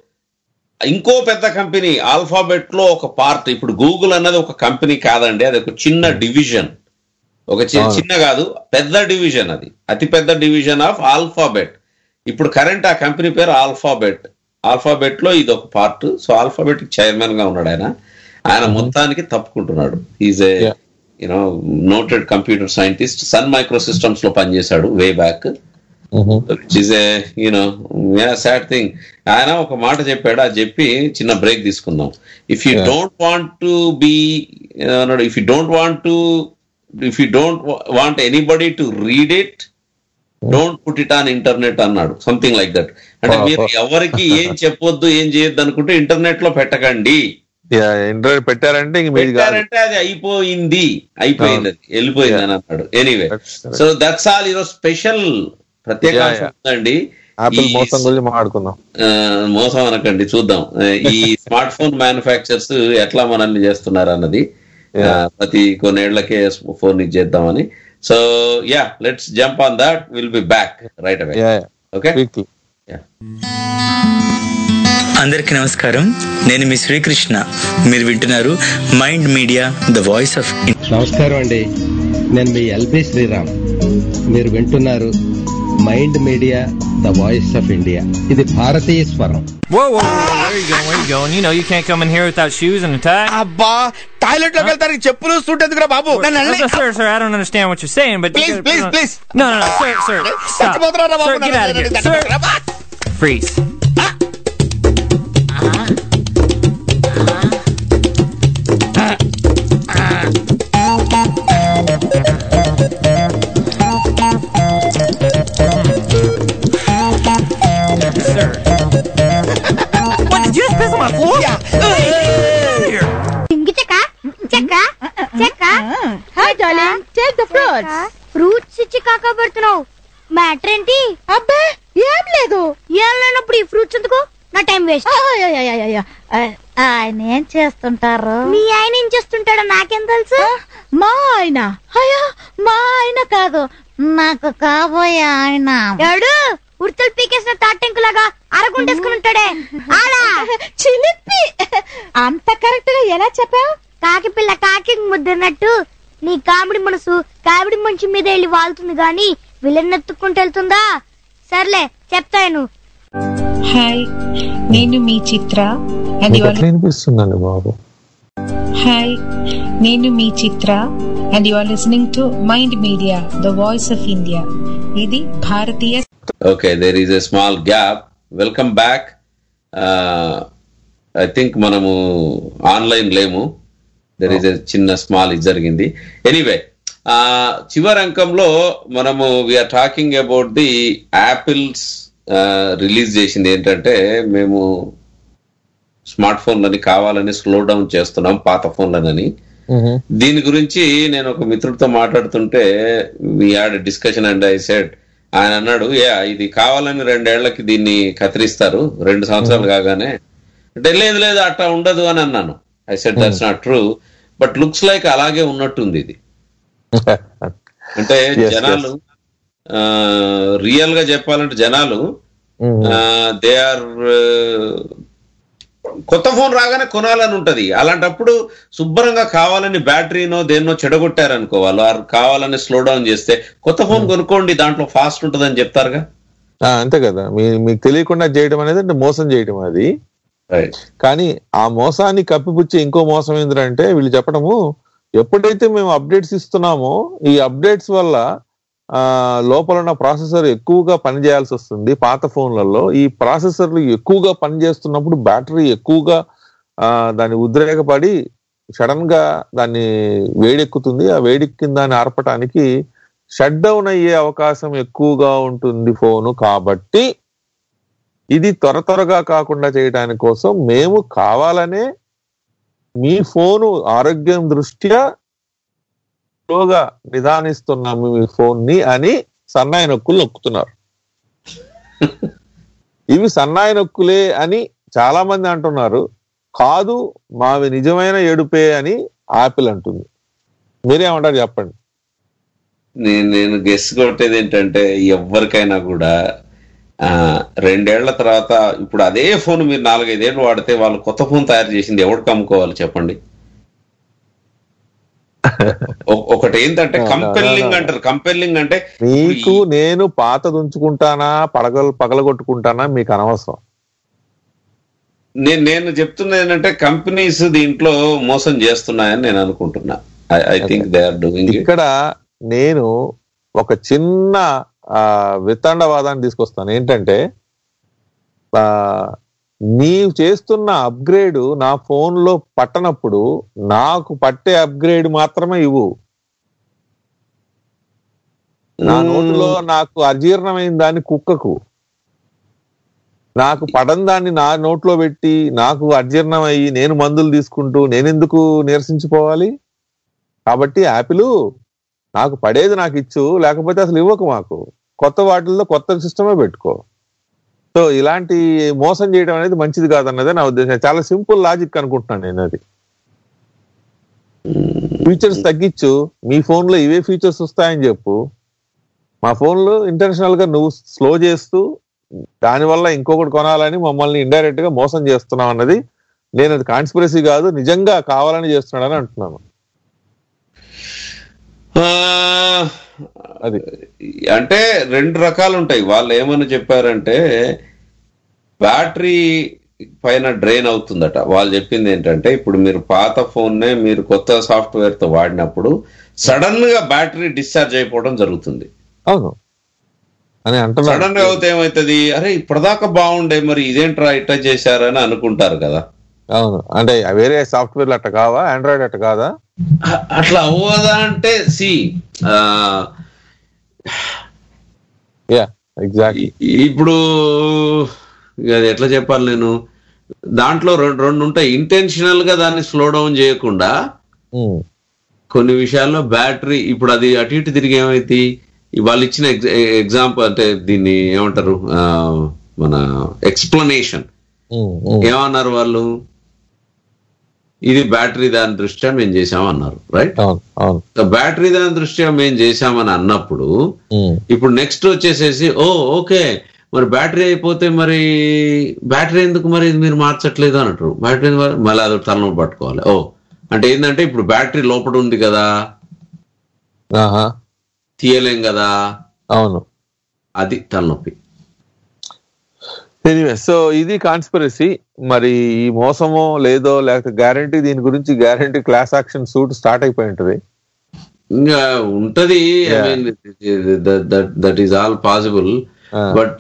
Speaker 2: ఇంకో పెద్ద కంపెనీ ఆల్ఫాబెట్ లో ఒక పార్ట్ ఇప్పుడు గూగుల్ అన్నది ఒక కంపెనీ కాదండి అది ఒక చిన్న డివిజన్ ఒక చి-
Speaker 5: అవును.
Speaker 2: చిన్న కాదు పెద్ద డివిజన్ అది అతి పెద్ద డివిజన్ ఆఫ్ ఆల్ఫాబెట్ ఇప్పుడు కరెంట్ ఆ కంపెనీ పేరు ఆల్ఫాబెట్ ఆల్ఫాబెట్ లో ఇది ఒక పార్ట్ సో ఆల్ఫాబెట్ చైర్మన్ గా ఉన్నాడు ఆయన ఆయన మొత్తానికి తప్పుకుంటున్నాడు is a
Speaker 5: Yeah.
Speaker 2: You know noted computer scientist Sun Microsystems లో పనిచేశాడు way back which is a you know sad thing ఆయన ఒక మాట చెప్పాడు అది చెప్పి చిన్న బ్రేక్ తీసుకుందాం if you
Speaker 5: Yeah.
Speaker 2: Don't want to be if you don't want to if you don't want anybody to read it don't put it on internet అన్నాడు something like that అంటే
Speaker 5: Wow.
Speaker 2: మీరు ఎవరికి ఏం చెప్పొద్దు ఏం చేయొద్దు అనుకుంటే ఇంటర్నెట్ లో పెట్టకండి
Speaker 5: ఇంటర్వ్యూ పెట్టారంటే ఇంక మీది కాదు
Speaker 2: పెట్టారంటే అది అయిపోయింది అయిపోయింది అది వెళ్ళిపోయింది అని అన్నాడు anyway
Speaker 5: That's correct.
Speaker 2: So that's all ఈరోజు స్పెషల్ ప్రత్యేకాంశం
Speaker 5: Yeah, yeah.
Speaker 2: ఉందండి
Speaker 5: యాపిల్
Speaker 2: ఈ
Speaker 5: మోసం గురించి మాట్లాడుకుందాం
Speaker 2: ఆ, మోసం అనకండి చూద్దాం ఆ, ఈ స్మార్ట్ ఫోన్ మ్యానుఫ్యాక్చర్స్ ఎట్లా మనల్ని చేస్తున్నారు అన్నది ఆ, ప్రతి కొన్నేళ్లకే ఫోన్ ఇచ్చేద్దామని so yeah let's jump on that will be back right away
Speaker 5: Yeah, yeah.
Speaker 2: Okay
Speaker 5: Quickly.
Speaker 13: అందరికీ నమస్కారం నేను మీ శ్రీకృష్ణ మీరు వింటున్నారు mind media the voice of
Speaker 9: నమస్కారం అండి నేను మీ ఎల్బి శ్రీరామ్ మీరు వింటున్నారు mind media the voice of India ఇది భారతీయ స్వరం
Speaker 14: Whoa, whoa, whoa, where are you going? Where are you going? You know you can't come in here without shoes and a tie.
Speaker 7: అబ్బా టాయిలెట్ లోకి వెళ్తానికి చెప్పులు suit ఎందుకురా బాబు నన్ను
Speaker 14: No,
Speaker 7: వెళ్ళి-
Speaker 14: no, sir, sir, I don't understand what you're saying, but
Speaker 7: Please,
Speaker 14: you
Speaker 7: please,
Speaker 14: no,
Speaker 7: please.
Speaker 14: No, no, no, sir, sir, stop.
Speaker 7: చచ్చిపోతున్నారా Babu
Speaker 14: Sir, get
Speaker 7: నన్ను
Speaker 14: out of here.
Speaker 7: వెళ్ళి-
Speaker 14: Sir,
Speaker 7: అబ్బా.
Speaker 14: freeze. Sir. What, did you just piss on my floor?
Speaker 7: Yeah.
Speaker 15: Ingi చెక్క చెక్క చెక్క hi darling take the fruits fruits ఇచ్చి కాకా పెడుతున్నావు matter ఏంటి అబ్బే ఏం లేదు ఏం లేనప్పుడు ఈ ఫ్రూట్స్ ఎందుకు నా టైం వేస్ట్ ఆయన ఏం చేస్తుంటారు మీ ఆయన ఏం చేస్తుంటాడో నాకేం తెలుసు మా ఆయన అయ్యా మా ఆయన కాదు నాకు కాబోయే ఆయన ఎడు ఉడతలు పీకేసిన తాటెంకులాగా అరగుంటేసుకుని ఉంటాడే ఆడా చిలిపి అంత కరెక్ట్ గా ఎలా చెప్పావు కాకి పిల్ల కాకి ముద్దన్నట్టు నీ కామెడి మనసు కామెడి మంచి మీద వెళ్ళి వాళ్తుంది గాని విలన్ ఎత్తుకుంటూ వెళ్తుందా సర్లే చెప్తాను
Speaker 16: హాయ్ నేను మీ చిత్ర అండ్
Speaker 5: మీకు ఎట్లా వినిపిస్తుందండి బాబు
Speaker 16: హాయ్ నేను మీ Chitra and you are listening to mind media the voice of India ఇది భారతీయ
Speaker 2: okay there is a small gap welcome back I think మనము ఆన్లైన్ లేము దెర్ ఈస్ ఎ చిన్న స్మాల్ ఇది జరిగింది ఎనీవే చివరి అంకంలో మనము we're talking about the Apple's release చేసింది ఏంటంటే మేము స్మార్ట్ ఫోన్లని కావాలని స్లో డౌన్ చేస్తున్నాం పాత ఫోన్లనని దీని గురించి నేను ఒక మిత్రుడితో మాట్లాడుతుంటే we had discussion and I said ఆయన అన్నాడు యా ఇది కావాలని రెండేళ్లకి దీన్ని కత్తిరిస్తారు రెండు సంవత్సరాలు కాగానే అంటే లేదు లేదు అట్లా ఉండదు అని అన్నాను I said that's not true but looks like అలాగే ఉన్నట్టుంది ఇది అంటే
Speaker 5: Yes,
Speaker 2: జనాలు రియల్ గా చెప్పాలంటే జనాలు దే ఆర్ కొత్త ఫోన్ రాగానే కొనాలని ఉంటది అలాంటప్పుడు శుభ్రంగా కావాలని బ్యాటరీనో దేన్నో చెడగొట్టారనుకో వాళ్ళు ఆ కావాలని స్లో డౌన్ చేస్తే కొత్త ఫోన్ కొనుక్కోండి దాంట్లో ఫాస్ట్ ఉంటుందని చెప్తారుగా
Speaker 5: ఆ, అంతే కదా మీ మీకు తెలియకుండా చేయడం అనేది అంటే మోసం చేయడం అది కానీ ఆ మోసాన్ని కప్పిపుచ్చి ఇంకో మోసం ఏంటంటే వీళ్ళు చెప్పడము ఎప్పుడైతే మేము అప్డేట్స్ ఇస్తున్నామో ఈ అప్డేట్స్ వల్ల ఆ లోపల ఉన్న ప్రాసెసర్ ఎక్కువగా పనిచేయాల్సి వస్తుంది పాత ఫోన్లలో ఈ ప్రాసెసర్లు ఎక్కువగా పనిచేస్తున్నప్పుడు బ్యాటరీ ఎక్కువగా ఆ దాన్ని ఉద్రేకపడి సడన్ గా దాన్ని వేడెక్కుతుంది ఆ వేడెక్కిన దాన్ని ఆర్పటానికి షట్ డౌన్ అయ్యే అవకాశం ఎక్కువగా ఉంటుంది ఫోను కాబట్టి ఇది త్వర త్వరగా కాకుండా చేయడానికి కోసం మేము కావాలనే మీ ఫోను ఆరోగ్యం దృష్ట్యా స్లోగా నిదానిస్తున్నాము మీ ఫోన్ ని అని సన్నాయి నొక్కులు నొక్కుతున్నారు ఇవి సన్నాయి నొక్కులే అని చాలా మంది అంటున్నారు కాదు మావి నిజమైన ఏడుపే అని ఆపిల్ అంటుంది మీరేమంటారు చెప్పండి
Speaker 2: నేను నేను గెస్ కొట్టేది ఏంటంటే ఎవరికైనా కూడా ఆ రెండేళ్ల తర్వాత ఇప్పుడు అదే ఫోన్ మీరు నాలుగైదేళ్ళు వాడితే వాళ్ళు కొత్త ఫోన్ తయారు చేసింది ఎవరికి అమ్ముకోవాలి చెప్పండి ఒ- ఒకటి ఏంటంటే కంపెల్లింగ్ అంటారు కంపెల్లింగ్ అంటే
Speaker 5: మీకు నేను పాతది ఉంచుకుంటానా పడగలు పగలగొట్టుకుంటానా మీకు అనవసరం
Speaker 2: నేను నేను చెప్తున్నది ఏంటంటే కంపెనీస్ దీంట్లో మోసం చేస్తున్నాయని నేను అనుకుంటున్నా I think they are doing
Speaker 5: ఇక్కడ నేను ఒక చిన్న ఆ వితండవాదాన్ని తీసుకొస్తాను ఏంటంటే ఆ నీవు చేస్తున్న అప్గ్రేడ్ నా ఫోన్ లో పట్టనప్పుడు నాకు పట్టే అప్గ్రేడ్ మాత్రమే ఇవ్వు నా నోటిలో నాకు అజీర్ణమైన దాన్ని కుక్కకు నాకు పడని దాన్ని నా నోట్లో పెట్టి నాకు అజీర్ణం అయ్యి నేను మందులు తీసుకుంటూ నేనెందుకు నీరసించిపోవాలి కాబట్టి యాపిల్ నాకు పడేది నాకు ఇచ్చు లేకపోతే అసలు ఇవ్వకు మాకు కొత్త వాటిల్లో కొత్త సిస్టమే పెట్టుకో సో ఇలాంటి మోసం చేయడం అనేది మంచిది కాదన్నదే నా ఉద్దేశం చాలా సింపుల్ లాజిక్ అనుకుంటున్నాను నేను అది ఫీచర్స్ తగ్గించు మీ ఫోన్ లో ఇవే ఫీచర్స్ వస్తాయని చెప్పు మా ఫోన్ లో ఇంటర్నేషనల్ గా నువ్వు స్లో చేస్తూ దానివల్ల ఇంకొకటి కొనాలని మమ్మల్ని ఇండైరెక్ట్ గా మోసం చేస్తున్నావు అన్నది నేను అది కాన్స్పిరసీ కాదు నిజంగా కావాలని చేస్తున్నాడని అంటున్నాను
Speaker 2: అది అంటే రెండు రకాలు ఉంటాయి వాళ్ళు ఏమని చెప్పారంటే బ్యాటరీ పైన డ్రైన్ అవుతుందట వాళ్ళు చెప్పింది ఏంటంటే ఇప్పుడు మీరు పాత ఫోన్ నే మీరు కొత్త సాఫ్ట్వేర్ తో వాడినప్పుడు సడన్ గా బ్యాటరీ డిశ్చార్జ్ అయిపోవడం జరుగుతుంది
Speaker 5: అవును అని అంటున్నాడు
Speaker 2: సడన్ గా అవుతే ఏమవుతుంది అరే ఇప్పటిదాకా బాగుండే మరి ఇదేంట్రా ఇట్లా చేశారని అనుకుంటారు కదా
Speaker 5: అవును అంటే వేరే సాఫ్ట్వేర్లు అట్ట కావా ఆండ్రాయిడ్ అట్ట కాదా
Speaker 2: అట్లా అవ్వదా అంటే సి
Speaker 5: యా ఎగ్జాక్ట్
Speaker 2: ఇప్పుడు ఇక అది ఎట్లా చెప్పాలి నేను దాంట్లో రెండు రెండు ఉంటాయి ఇంటెన్షనల్ గా దాన్ని స్లో డౌన్ చేయకుండా కొన్ని విషయాల్లో బ్యాటరీ ఇప్పుడు అది అటు ఇటు తిరిగి ఏమైంది వాళ్ళు ఇచ్చిన ఎగ్జాంపుల్ అంటే దీన్ని ఏమంటారు ఆ, మన ఎక్స్ప్లెనేషన్ ఏమన్నారు వాళ్ళు ఇది బ్యాటరీ దాని దృష్ట్యా మేము చేసామన్నారు రైట్ బ్యాటరీ దాని దృష్ట్యా మేము చేసామని అన్నప్పుడు ఇప్పుడు నెక్స్ట్ వచ్చేసేసి ఓ ఓకే మరి బ్యాటరీ అయిపోతే మరి బ్యాటరీ ఎందుకు మరి ఇది మీరు మార్చట్లేదు అని అంటారు బ్యాటరీ ఎందుకు మరి- మళ్ళీ అది తలనొప్పి పట్టుకోవాలి ఓ అంటే ఏంటంటే ఇప్పుడు బ్యాటరీ లోపల ఉంది కదా
Speaker 5: ఆహా
Speaker 2: తీయలేం కదా
Speaker 5: అవును
Speaker 2: అది తలనొప్పి
Speaker 5: ఎనీవే సో ఇది కాన్స్పిరసీ మరి ఈ మోసమో లేదో లేకపోతే గ్యారంటీ దీని గురించి guarantee class action suit start అయిపోయి ఉంటది
Speaker 2: ఇంకా ఉంటది I
Speaker 5: Yeah.
Speaker 2: Mean that is all possible but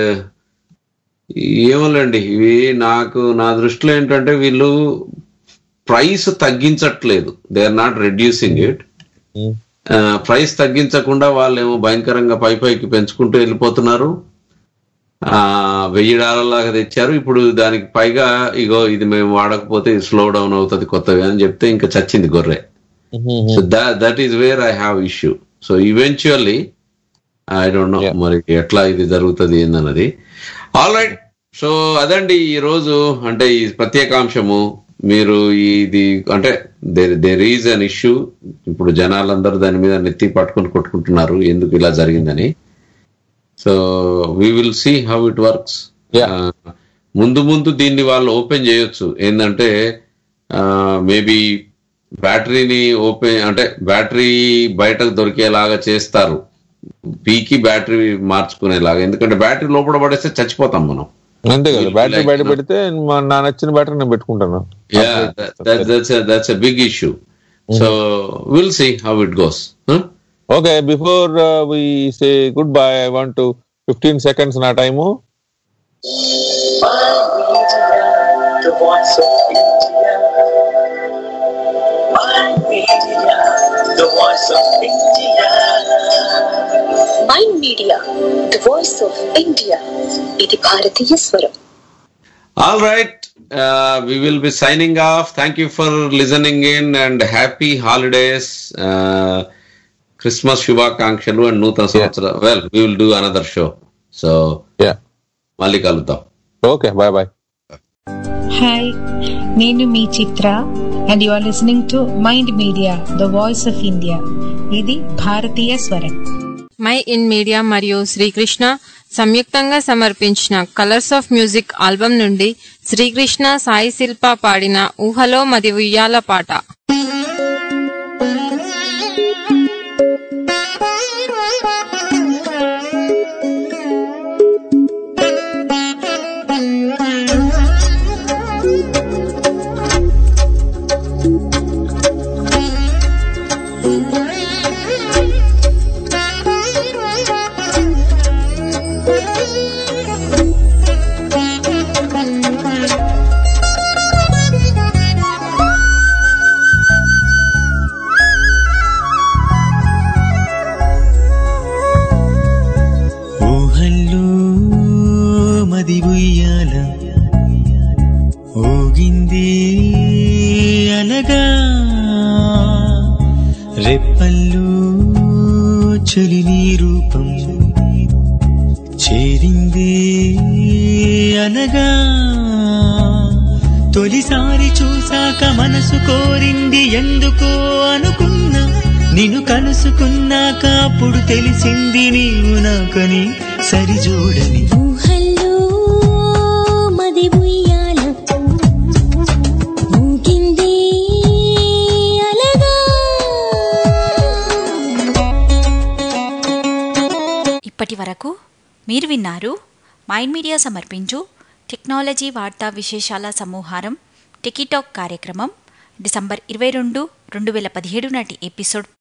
Speaker 2: ఏమోలేండి ఇవి నాకు నా దృష్టిలో ఏంటంటే వీళ్ళు ప్రైస్ తగ్గించట్లేదు they are not reducing it price తగ్గించకుండా వాళ్ళు ఏమో భయంకరంగా పై పైకి పెంచుకుంటూ వెళ్ళిపోతున్నారు ఆ వెయ్యి డాలర్ లాగా తెచ్చారు ఇప్పుడు దానికి పైగా ఇగో ఇది మేము వాడకపోతే స్లో డౌన్ అవుతుంది కొత్తగా అని చెప్తే ఇంకా చచ్చింది గొర్రె so that is where I have issue so eventually I don't know మరి ఎట్లా ఇది జరుగుతుంది ఏందన్నది ఆల్ రైట్ సో అదండి ఈ రోజు అంటే ఈ ప్రత్యేకాంశము మీరు ఇది అంటే there there is an issue ఇప్పుడు జనాలందరూ దాని మీద నెత్తి పట్టుకొని కొట్టుకుంటున్నారు ఎందుకు ఇలా జరిగిందని so we will see how it works ముందు ముందు దీన్ని వాళ్ళు ఓపెన్ చేయొచ్చు ఏంటంటే మేబీ బ్యాటరీని ఓపెన్ అంటే బ్యాటరీ బయటకు దొరికేలాగా చేస్తారు పీకి బ్యాటరీ మార్చుకునేలాగా ఎందుకంటే బ్యాటరీ లోపల పడేస్తే చచ్చిపోతాం మనం
Speaker 5: అంతే కదా బ్యాటరీ బయట పెడితే మా- నా నచ్చిన బ్యాటరీ నేను పెట్టుకుంటాను
Speaker 2: yeah that, that, that's a that's a big issue so we'll see how it goes huh?
Speaker 5: Okay before we say goodbye I want to fifteen seconds నా time
Speaker 3: The voice of India. My media, the voice of India.
Speaker 4: Mind media the voice of India ఇది భారతీయ స్వరం
Speaker 2: all right uh, we will be signing off thank you for listening in and happy holidays uh, christmas శుభాకాంక్షలు and నూతన సంవత్సర well we will do another show so
Speaker 5: yeah
Speaker 2: మళ్ళీ కలుద్దాం
Speaker 5: okay bye bye
Speaker 16: hi నేను మీ Chitra and you are listening to mind media the voice of India ఇది భారతీయ స్వరం
Speaker 6: మై ఇన్ మీడియా మరియు శ్రీకృష్ణ సంయుక్తంగా సమర్పించిన కలర్స్ ఆఫ్ మ్యూజిక్ ఆల్బమ్ నుండి శ్రీకృష్ణ సాయి శిల్ప పాడిన ఊహలో మది ఉయ్యాల పాట
Speaker 13: ఊహల్లో మది ఉయ్యాల ఊగింది అనగా రెప్పల్లో చలి నీ రూపం చేరింది అనగా తొలిసారి చూశాక మనసు కోరింది ఎందుకో అనుకున్నా నిన్ను కలుసుకున్నాక అప్పుడు తెలిసింది నీవు నాకని సరిజోడని
Speaker 8: ఊహల్లో మది ఉయ్యాల ఊగింది అలగా
Speaker 1: ఇప్పటి వరకు మీరు విన్నారు మైండ్ మీడియా సమర్పించు టెక్నాలజీ వార్తా విశేషాల సమూహారం టెకీటాక్ కార్యక్రమం డిసెంబర్ ఇరవై రెండు రెండు వేల పదిహేడు నాటి ఎపిసోడ్